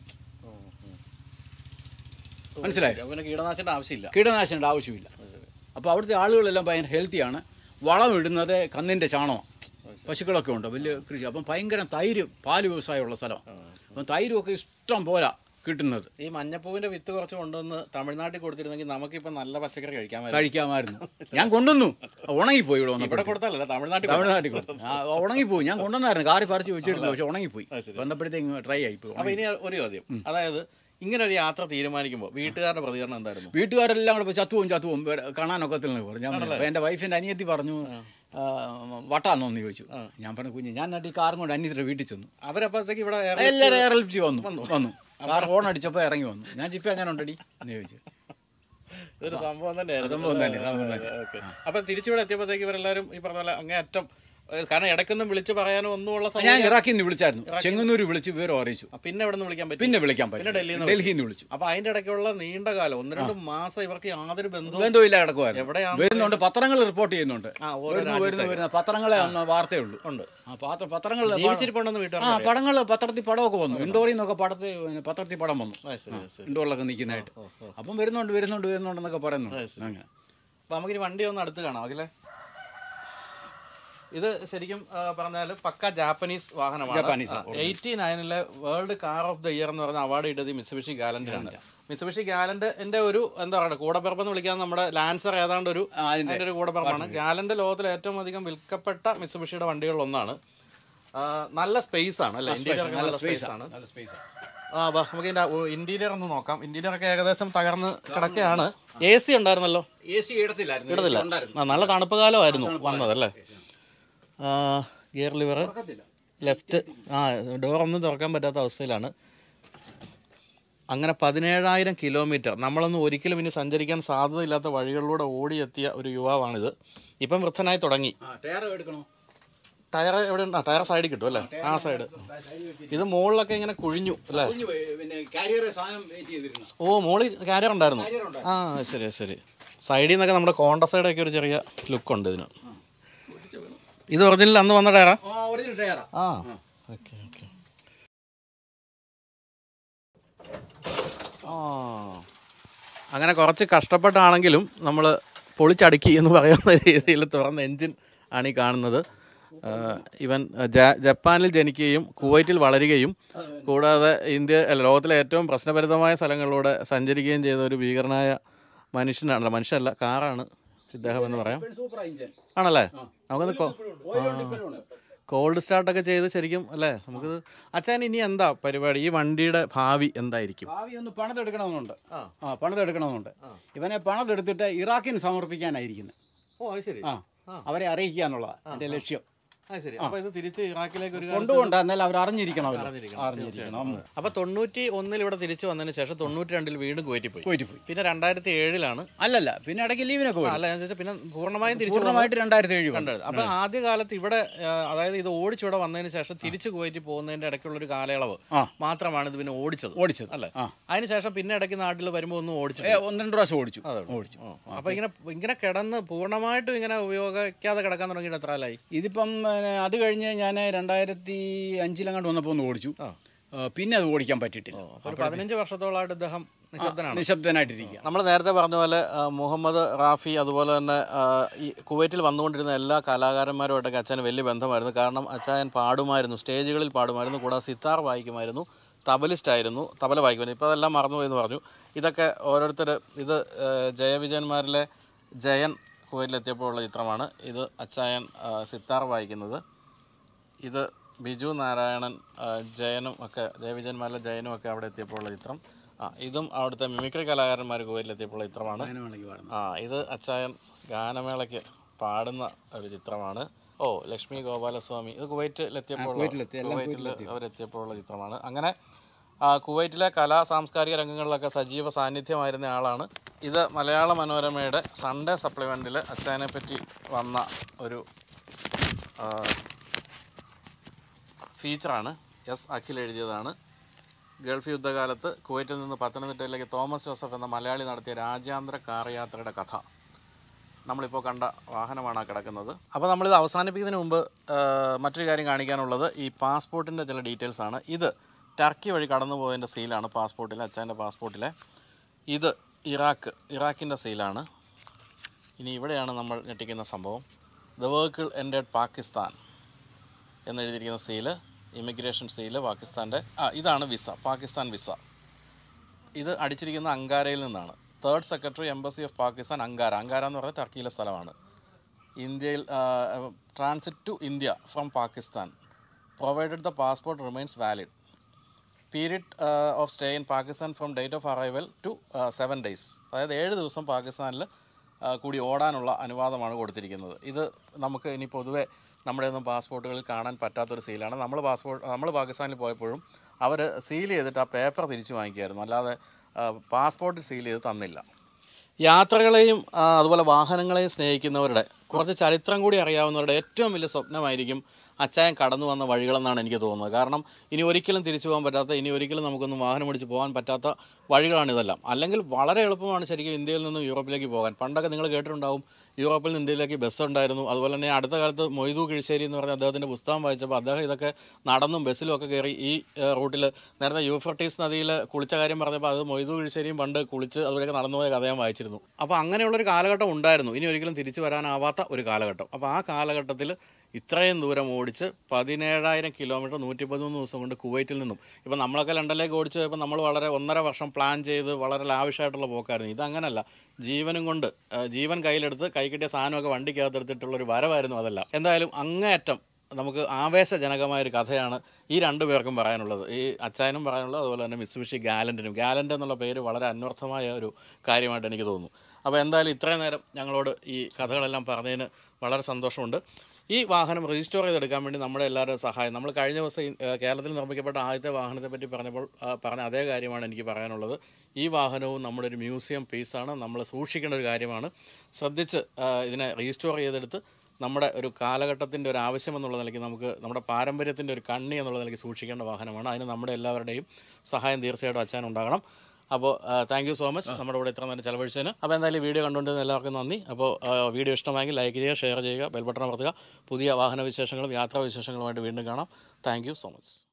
മനസ്സിലായോ പിന്നെ കീടനാശിന്റെ ആവശ്യമില്ല കീടനാശിനിയുടെ ആവശ്യമില്ല അപ്പോൾ അവിടുത്തെ ആളുകളെല്ലാം ഭയങ്കര ഹെൽത്തിയാണ് വളം ഇടുന്നത് കന്നിൻ്റെ ചാണകമാണ് പശുക്കളൊക്കെ ഉണ്ട് വലിയ കൃഷി അപ്പം ഭയങ്കര തൈര് പാല് വ്യവസായമുള്ള സ്ഥലമാണ് അപ്പം തൈരുമൊക്കെ ഇഷ്ടം പോലെ കിട്ടുന്നത് ഈ മഞ്ഞപ്പൂവിന്റെ വിത്ത് കുറച്ച് കൊണ്ടുവന്ന് തമിഴ്നാട്ടിൽ കൊടുത്തിരുന്നെങ്കിൽ നമുക്കിപ്പോൾ നല്ല പച്ചക്കറി കഴിക്കാമായിരുന്നു കഴിക്കാമായിരുന്നു ഞാൻ കൊണ്ടുവന്നു ഉണങ്ങിപ്പോയി ഇവിടെ ഇവിടെ വന്നപ്പോൾ കൊടുത്താലല്ല തമിഴ്നാട്ടിൽ തമിഴ്നാട്ടിൽ കൊടുത്തു. ആ, ഉണങ്ങിപ്പോയി ഞാൻ കൊണ്ടുവന്നായിരുന്നു കാറി പറിച്ച് വെച്ചിരുന്നു പക്ഷെ ഉണങ്ങിപ്പോയി അത് ശരി. വന്നപ്പോഴത്തേക്ക് ട്രൈ ആയിപ്പോയി അപ്പൊ ഇനി ഒരു ചോദ്യം അതായത് ഇങ്ങനെ ഒരു യാത്ര തീരുമാനിക്കുമ്പോൾ വീട്ടുകാരുടെ പ്രതികരണം എന്തായിരുന്നു വീട്ടുകാരെല്ലാം കൂടെ പോയി ചത്തുപോകും ചത്തുപോകും വേറെ കാണാനൊക്കത്തില്ലെന്ന് പറഞ്ഞു ഞാൻ പറഞ്ഞു. അപ്പോൾ എൻ്റെ വൈഫിൻ്റെ അനിയത്തി പറഞ്ഞു ആ, വട്ടാന്നോന്ന് ചോദിച്ചു ഞാൻ പറഞ്ഞു കുഞ്ഞ് ഞാൻ എന്നിട്ട് ഈ കാറും കൊണ്ട് അനിയത്തിയുടെ വീട്ടിൽ ചെന്നു അവരപ്പോഴത്തേക്ക് ഇവിടെ ഏറെ- എല്ലാവരും എയർ ലിഫ്റ്റ് വന്നു വന്നു കാർ ഹോൺ അടിച്ചപ്പോൾ ഇറങ്ങി വന്നു ഞാൻ ജിപ്പ് എങ്ങനെ ഉണ്ടടി എന്ന് ചോദിച്ചു ഇതൊരു സംഭവം തന്നെയായിരുന്നു സംഭവം തന്നെ, സംഭവം തന്നെ. ഓക്കെ. അപ്പൊ തിരിച്ചിവിടെ എത്തിയപ്പോഴത്തേക്ക് ഇവരെല്ലാരും ഈ പറഞ്ഞ പോലെ അങ്ങേ അറ്റം ഏഹ് കാരണം ഇടയ്ക്കൊന്നും വിളിച്ച് പറയാനോ ഒന്നുമുള്ള ഞാൻ സൗകര്യം ഇറാഖിൽ നിന്ന് വിളിച്ചായിരുന്നു ചെങ്ങന്നൂർ വിളിച്ച് വിവരം അറിയിച്ചു ആ, പിന്നെ ഇവിടെ നിന്ന് വിളിക്കാൻ പറ്റും പിന്നെ വിളിക്കാൻ പിന്നെ പറ്റും ഡൽഹിയിൽ നിന്ന് ഡൽഹിയിൽ നിന്ന് വിളിച്ചു അപ്പൊ അതിന്റെ ഇടയ്ക്കുള്ള നീണ്ട കാലം ഒന്ന് രണ്ട് മാസം ഇവർക്ക് യാതൊരു ബന്ധവും ബന്ധമില്ല കിടക്കുമായിരുന്നു എവിടെയാണെന്ന് വരുന്നുണ്ട് പത്രങ്ങൾ റിപ്പോർട്ട് ചെയ്യുന്നുണ്ട് ആ, ഓരോ വരുന്നു വരുന്നു വരുന്നു പത്രങ്ങളെ ഒന്ന് വാർത്തയുള്ളൂ ഉണ്ട് ആ പാത്ര പത്രങ്ങൾ ജീവിച്ചിരിപ്പുണ്ടെന്ന് വീട്ടുകാർ ആ പടങ്ങൾ പത്രത്തിൽ പടമൊക്കെ വന്നു ഇൻഡോറിൽ നിന്നൊക്കെ പടത്തിൽ പിന്നെ പത്രത്തിൽ പടം വന്നു ഇൻഡോറിലൊക്കെ നിൽക്കുന്നതായിട്ട് അപ്പം വരുന്നുണ്ട് വരുന്നുണ്ട് വരുന്നുണ്ടെന്നൊക്കെ പറയുന്നുണ്ട് അങ്ങനെ അപ്പൊ നമുക്കിനി വണ്ടി ഒന്ന് അടുത്ത് കാണാം അഖിലേ ഇത് ശരിക്കും പറഞ്ഞാൽ പക്ക ജാപ്പനീസ് വാഹനമാണ് ജാപ്പനീസ്, എയ്റ്റി നയനിലെ world car of the year എന്ന് പറയുന്ന അവാർഡ് കിട്ടിയത് മിത്സുബിഷി ഗാലന്റിനാണ് മിത്സുബിഷി ഗാലന്റ് ഒരു എന്താ പറയുക കൂടപ്പിറപ്പെന്ന് വിളിക്കാൻ നമ്മുടെ ലാൻസർ ഏതാണ്ട് ഒരു ആ, അതിന്റെ അതിന്റെ ഒരു കൂടപ്പിറപ്പാണ് ഗാലന്റ് ലോകത്തിലെ ഏറ്റവും അധികം വിൽക്കപ്പെട്ട മിത്സുബിഷിയുടെ വണ്ടികളിൽ ഒന്നാണ് ആ, നല്ല സ്പേസ് ആണ് അല്ലേ ഇന്ത്യയിൽ നല്ല സ്പേസ് ആണ് നല്ല സ്പേസ് ആ വാ നമുക്ക് ഇതിന്റെ ഇന്റീരിയർ ഒന്ന് നോക്കാം ഇന്റീരിയർ ഒക്കെ ഏകദേശം തകർന്ന് കിടക്കുകയാണ് എ സി ഉണ്ടായിരുന്നല്ലോ എ സി ഇടത്തില്ലായിരുന്നു ഇടത്തില്ല ഉണ്ടായിരുന്നു ആ, നല്ല തണുപ്പ് കാലമായിരുന്നു വന്നതല്ലേ ഗിയർ ലിവർ തുറക്കത്തില്ല. ലെഫ്റ്റ് ആ ഡോർ ഒന്നും തുറക്കാൻ പറ്റാത്ത അവസ്ഥയിലാണ് അങ്ങനെ പതിനേഴായിരം കിലോമീറ്റർ നമ്മളൊന്നും ഒരിക്കലും ഇനി സഞ്ചരിക്കാൻ സാധ്യതയില്ലാത്ത വഴികളിലൂടെ ഓടിയെത്തിയ ഒരു യുവാവാണിത് ഇപ്പം വൃദ്ധനായി തുടങ്ങി ആ ടയർ എടുക്കണോ ടയർ എവിടെ ഉണ്ട്? ആ ടയർ സൈഡിൽ കിട്ടും അല്ലേ ആ സൈഡ് ഇത് മുകളിലൊക്കെ ഇങ്ങനെ കുഴിഞ്ഞു അല്ലേ കുഞ്ഞു പോയി. പിന്നെ കാരിയറെ സാധനം വെയിറ്റ് ചെയ്തിരുന്നു ഓ മോളിൽ കാര്യം ഉണ്ടായിരുന്നു കാരിയർ ഉണ്ടായിരുന്നു. ആ ശരി ശരി സൈഡിൽ നിന്നൊക്കെ നമ്മുടെ കോണ്ട സൈഡൊക്കെ ഒരു ചെറിയ ലുക്കുണ്ട് ഇതിന് ഇത് ഒറിജിനൽ അന്ന് വന്ന ടയറാ ആ ഒറിജിനൽ ടയറാ ആ ഓക്കെ ഓക്കെ ആ അങ്ങനെ കുറച്ച് കഷ്ടപ്പെട്ടാണെങ്കിലും നമ്മൾ പൊളിച്ചടുക്കി എന്ന് പറയുന്ന രീതിയിൽ തുറന്ന എൻജിൻ ആണ് ഈ കാണുന്നത് ആ, ഇവൻ ജ- ജപ്പാനിൽ ജനിക്കുകയും കുവൈറ്റിൽ വളരുകയും കൂടാതെ ഇന്ത്യ അല്ല ലോകത്തിലെ ഏറ്റവും പ്രശ്നഭരിതമായ സ്ഥലങ്ങളിലൂടെ സഞ്ചരിക്കുകയും ചെയ്ത ഒരു ഭീകരനായ മനുഷ്യനാണ് മനുഷ്യനല്ല കാറാണ് ഇദ്ദേഹം എന്ന് പറയാം സൂപ്പർ എഞ്ചിൻ ആണല്ലേ നമുക്കൊന്ന് കോ- കോൾഡ് സ്റ്റാർട്ടൊക്കെ ചെയ്ത് ശരിക്കും അല്ലേ നമുക്കിത് അച്ഛൻ ഇനി എന്താ പരിപാടി ഈ വണ്ടിയുടെ ഭാവി എന്തായിരിക്കും ഭാവി ഒന്ന് പണിതെടുക്കണമെന്നുണ്ട് ആ. ആ പണിതെടുക്കണമെന്നുണ്ട് ഇവനെ പണിതെടുത്തിട്ട് ഇറാഖിന് സമർപ്പിക്കാനായിരിക്കുന്നത് ഓ അത് ശരി ആ അവരെ അറിയിക്കുക എന്നുള്ളതാണ് എൻ്റെ ലക്ഷ്യം അത് ശരി അപ്പൊ ഇത് തിരിച്ച് ഇറാഖിലേക്ക് ഒരു കൊണ്ടുകൊണ്ട് എന്നാൽ അവർ അറിഞ്ഞിരിക്കണമല്ലോ അറിഞ്ഞിരിക്കണം അപ്പൊ തൊണ്ണൂറ്റി ഒന്നിൽ ഇവിടെ തിരിച്ചു വന്നതിന് ശേഷം തൊണ്ണൂറ്റി രണ്ടിൽ വീണ്ടും കുവൈറ്റിൽ പോയി പോയിട്ട് പോയി പിന്നെ രണ്ടായിരത്തി ഏഴിലാണ് അല്ലല്ല പിന്നെ ഇടയ്ക്ക് ലീവിനൊക്കെ പോയി അല്ല ഞാൻ ചോദിച്ചാൽ പിന്നെ പൂർണ്ണമായും തിരിച്ചു പൂർണ്ണമായിട്ട് രണ്ടായിരത്തി ഏഴ് കണ്ടത് അപ്പൊ ആദ്യ കാലത്ത് ഇവിടെ ആ, അതായത് ഇത് ഓടിച്ചിവിടെ വന്നതിന് ശേഷം തിരിച്ചു കുവൈറ്റിൽ പോകുന്നതിന്റെ ഇടയ്ക്കുള്ള ഒരു കാലയളവ് ആ. മാത്രമാണ് ഇത് പിന്നെ ഓടിച്ചത് ഓടിച്ചത് അല്ലേ ആ അതിനുശേഷം പിന്നെ ഇടയ്ക്ക് നാട്ടിൽ വരുമ്പോൾ ഒന്നും ഓടിച്ചു ഏ, ഒന്ന് രണ്ട് പ്രാവശ്യം ഓടിച്ചു ഓടിച്ചു അപ്പൊ ഇങ്ങനെ ഇങ്ങനെ കിടന്ന് പൂർണ്ണമായിട്ടും ഇങ്ങനെ ഉപയോഗിക്കാതെ കിടക്കാൻ തുടങ്ങിയിട്ട് എത്ര കാലായി ഇതിപ്പം പിന്നെ, അത് കഴിഞ്ഞ് ഞാൻ രണ്ടായിരത്തി അഞ്ചിലങ്ങാണ്ട് വന്നപ്പോൾ ഒന്ന് ഓടിച്ചു ആ, പിന്നെ അത് ഓടിക്കാൻ പറ്റിയിട്ടില്ല അപ്പൊ ഒരു പതിനഞ്ച് വർഷത്തോളമായിട്ട് ഇദ്ദേഹം നിശബ്ദനാണ് നിശബ്ദനായിട്ടിരിക്കുക നമ്മൾ നേരത്തെ പറഞ്ഞ പോലെ ആ, മുഹമ്മദ് റാഫി അതുപോലെ തന്നെ ആ, ഈ കുവൈറ്റിൽ വന്നുകൊണ്ടിരുന്ന എല്ലാ കലാകാരന്മാരുമായിട്ടൊക്കെ അച്ഛന് വലിയ ബന്ധമായിരുന്നു കാരണം അച്ഛൻ പാടുമായിരുന്നു സ്റ്റേജുകളിൽ പാടുമായിരുന്നു കൂടാതെ സിത്താർ വായിക്കുമായിരുന്നു തബലിസ്റ്റ് ആയിരുന്നു തബല വായിക്കുമായിരുന്നു ഇപ്പോൾ അതെല്ലാം മറന്നുപോയി എന്ന് പറഞ്ഞു ഇതൊക്കെ ഓരോരുത്തർ ഇത് ആ, ജയവിജയന്മാരിലെ ജയൻ കുവൈറ്റിലെത്തിയപ്പോഴുള്ള ചിത്രമാണ് ഇത് അച്ചായൻ ആ, സിത്താർ വായിക്കുന്നത് ഇത് ബിജു നാരായണൻ ആ, ജയനും ഒക്കെ ജയവിജയന്മാരിലെ ജയനും ഒക്കെ അവിടെ എത്തിയപ്പോഴുള്ള ചിത്രം ആ ഇതും അവിടുത്തെ മിമിക്രി കലാകാരന്മാർ കുവൈറ്റിലെത്തിയപ്പോഴുള്ള ചിത്രമാണ് ആ ഇത് അച്ചായൻ ഗാനമേളയ്ക്ക് പാടുന്ന ഒരു ചിത്രമാണ് ഓ ലക്ഷ്മി ഗോപാലസ്വാമി ഇത് കുവൈറ്റിലെത്തിയപ്പോൾ കുവൈറ്റിലെത്തി, എല്ലാം കുവൈറ്റിൽ അവരെത്തിയപ്പോഴുള്ള ചിത്രമാണ് അങ്ങനെ ആ, കുവൈറ്റിലെ കലാ സാംസ്കാരിക രംഗങ്ങളിലൊക്കെ സജീവ സാന്നിധ്യമായിരുന്ന ആളാണ് ഇത് മലയാള മനോരമയുടെ സൺഡേ സപ്ലിമെൻറ്റിൽ അച്ചായനെ പറ്റി വന്ന ഒരു ആ, ഫീച്ചറാണ് എസ് അഖിൽ എഴുതിയതാണ് ഗൾഫ് യുദ്ധകാലത്ത് കുവൈറ്റിൽ നിന്ന് പത്തനംതിട്ടയിലേക്ക് തോമസ് ജോസഫ് എന്ന മലയാളി നടത്തിയ രാജ്യാന്തര കാർ യാത്രയുടെ കഥ നമ്മളിപ്പോൾ കണ്ട വാഹനമാണ് ആ കിടക്കുന്നത് അപ്പോൾ നമ്മളിത് അവസാനിപ്പിക്കുന്നതിന് മുമ്പ് ആ, മറ്റൊരു കാര്യം കാണിക്കാനുള്ളത് ഈ പാസ്പോർട്ടിൻ്റെ ചില ഡീറ്റെയിൽസ് ആണ് ഇത് ടർക്കി വഴി കടന്നു പോയതിൻ്റെ സീലാണ് പാസ്പോർട്ടിലെ അച്ഛൻ്റെ പാസ്പോർട്ടിലെ ഇത് ഇറാഖ് ഇറാഖിൻ്റെ സീലാണ് ഇനി ഇവിടെയാണ് നമ്മൾ ഞെട്ടിക്കുന്ന സംഭവം ദ വെഹിക്കിൾ എൻഡഡ് പാകിസ്ഥാൻ എന്നെഴുതിയിരിക്കുന്ന സീല് ഇമിഗ്രേഷൻ സീല് പാകിസ്ഥാൻ്റെ ആ ഇതാണ് വിസ പാകിസ്ഥാൻ വിസ ഇത് അടിച്ചിരിക്കുന്ന അങ്കാരയിൽ നിന്നാണ് third secretary embassy of Pakistan Ankara Ankara എന്ന് പറഞ്ഞാൽ ടർക്കിയിലെ സ്ഥലമാണ് ഇന്ത്യയിൽ transit to India from Pakistan provided the passport remains valid period of stay in Pakistan from date of arrival to seven days അതായത് ഏഴ് ദിവസം പാകിസ്ഥാനിൽ കൂടി ഓടാനുള്ള അനുവാദമാണ് കൊടുത്തിരിക്കുന്നത് ഇത് നമുക്ക് ഇനി പൊതുവെ നമ്മുടെ ഒന്നും പാസ്പോർട്ടുകളിൽ കാണാൻ പറ്റാത്തൊരു സീലാണ് നമ്മൾ പാസ്പോർട്ട് നമ്മൾ പാകിസ്ഥാനിൽ പോയപ്പോഴും അവർ സീൽ ചെയ്തിട്ട് ആ പേപ്പർ തിരിച്ചു വാങ്ങിക്കുമായിരുന്നു അല്ലാതെ പാസ്പോർട്ട് സീൽ ചെയ്ത് തന്നില്ല യാത്രകളെയും ആ, അതുപോലെ വാഹനങ്ങളെയും സ്നേഹിക്കുന്നവരുടെ കുറച്ച് ചരിത്രം കൂടി അറിയാവുന്നവരുടെ ഏറ്റവും വലിയ സ്വപ്നമായിരിക്കും അച്ചായൻ കടന്നു വന്ന വഴികളെന്നാണ് എനിക്ക് തോന്നുന്നത് കാരണം ഇനി ഒരിക്കലും തിരിച്ചു പോകാൻ പറ്റാത്ത ഇനി ഒരിക്കലും നമുക്കൊന്നും വാഹനം ഓടിച്ച് പോകാൻ പറ്റാത്ത വഴികളാണ് ഇതെല്ലാം അല്ലെങ്കിൽ വളരെ എളുപ്പമാണ് ശരിക്കും ഇന്ത്യയിൽ നിന്നും യൂറോപ്പിലേക്ക് പോകാൻ പണ്ടൊക്കെ നിങ്ങൾ കേട്ടിട്ടുണ്ടാവും യൂറോപ്പിൽ നിന്ന് ഇന്ത്യയിലേക്ക് ബസ് ഉണ്ടായിരുന്നു അതുപോലെ തന്നെ അടുത്ത കാലത്ത് മൊയ്തു കിഴിശ്ശേരി എന്ന് പറഞ്ഞ അദ്ദേഹത്തിൻ്റെ പുസ്തകം വായിച്ചപ്പോൾ അദ്ദേഹം ഇതൊക്കെ നടന്നും ബസ്സിലും ഒക്കെ കയറി ഈ റൂട്ടിൽ നേരത്തെ യൂഫ്രട്ടീസ് നദിയിൽ കുളിച്ച കാര്യം പറഞ്ഞപ്പോൾ അത് മൊയ്തു കിഴിശ്ശേരിയും പണ്ട് കുളിച്ച് അതുവരെയൊക്കെ നടന്നുപോയ കഥ ഞാൻ വായിച്ചിരുന്നു അപ്പോൾ അങ്ങനെയുള്ളൊരു കാലഘട്ടം ഉണ്ടായിരുന്നു ഇനി ഒരിക്കലും തിരിച്ചു വരാനാവാത്ത ഒരു കാലഘട്ടം അപ്പോൾ ആ കാലഘട്ടത്തിൽ ഇത്രയും ദൂരം ഓടിച്ച് പതിനേഴായിരം കിലോമീറ്റർ നൂറ്റി പതിമൂന്ന് ദിവസം കൊണ്ട് കുവൈറ്റിൽ നിന്നും ഇപ്പം നമ്മളൊക്കെ ലണ്ടനിലേക്ക് ഓടിച്ച് പോയപ്പോൾ നമ്മൾ വളരെ ഒന്നര വർഷം പ്ലാൻ ചെയ്ത് വളരെ ലാവിഷായിട്ടുള്ള പോക്കായിരുന്നു ഇതങ്ങനല്ല ജീവനും കൊണ്ട് ആ, ജീവൻ കയ്യിലെടുത്ത് കൈ കിട്ടിയ സാധനമൊക്കെ വണ്ടിക്കകത്ത് എടുത്തിട്ടുള്ളൊരു വരവായിരുന്നു അതല്ല എന്തായാലും അങ്ങേയറ്റം നമുക്ക് ആവേശജനകമായ ഒരു കഥയാണ് ഈ രണ്ടു പേർക്കും പറയാനുള്ളത് ഈ അച്ചായനും പറയാനുള്ളത് അതുപോലെ തന്നെ മിസ്സുബിഷി ഗാലൻറ്റിനും ഗാലൻ്റ് എന്നുള്ള പേര് വളരെ അന്വർത്ഥമായ ഒരു കാര്യമായിട്ട് എനിക്ക് തോന്നുന്നു അപ്പോൾ എന്തായാലും ഇത്രയും നേരം ഞങ്ങളോട് ഈ കഥകളെല്ലാം പറഞ്ഞതിന് വളരെ സന്തോഷമുണ്ട് ഈ വാഹനം രജിസ്റ്റർ ചെയ്തെടുക്കാൻ വേണ്ടി നമ്മുടെ എല്ലാവരുടെയും സഹായം നമ്മൾ കഴിഞ്ഞ ദിവസം ഈ, ഏഹ്, കേരളത്തിൽ നിർമ്മിക്കപ്പെട്ട ആദ്യത്തെ വാഹനത്തെ പറ്റി പറഞ്ഞപ്പോൾ ആ, പറഞ്ഞ അതേ കാര്യമാണ് എനിക്ക് പറയാനുള്ളത് ഈ വാഹനവും നമ്മുടെ ഒരു മ്യൂസിയം പീസാണ് നമ്മൾ സൂക്ഷിക്കേണ്ട ഒരു കാര്യമാണ് ശ്രദ്ധിച്ച് ആ, ഇതിനെ റീസ്റ്റോർ ചെയ്തെടുത്ത് നമ്മുടെ ഒരു കാലഘട്ടത്തിൻ്റെ ഒരു ആവശ്യം എന്നുള്ള നിലയ്ക്ക് നമുക്ക് നമ്മുടെ പാരമ്പര്യത്തിൻ്റെ ഒരു കണ്ണി എന്നുള്ള നിലയ്ക്ക് സൂക്ഷിക്കേണ്ട വാഹനമാണ് അതിന് നമ്മുടെ എല്ലാവരുടെയും സഹായം തീർച്ചയായിട്ടും അച്ഛൻ ഉണ്ടാകണം അപ്പോൾ താങ്ക് യു സോ മച്ച് നമ്മുടെ കൂടെ ഇത്ര നേരം ചെലവഴിച്ചതിന് അപ്പോൾ എന്തായാലും ഈ വീഡിയോ കണ്ടുകൊണ്ടിരുന്ന എല്ലാവർക്കും നന്ദി അപ്പോൾ ആ, വീഡിയോ ഇഷ്ടമായെങ്കിൽ ലൈക്ക് ചെയ്യുക ഷെയർ ചെയ്യുക ബെൽബട്ടൺ അമർത്തുക പുതിയ വാഹന വിശേഷങ്ങളും യാത്രാ വിശേഷങ്ങളുമായിട്ട് വീണ്ടും കാണാം താങ്ക് യു സോ മച്ച്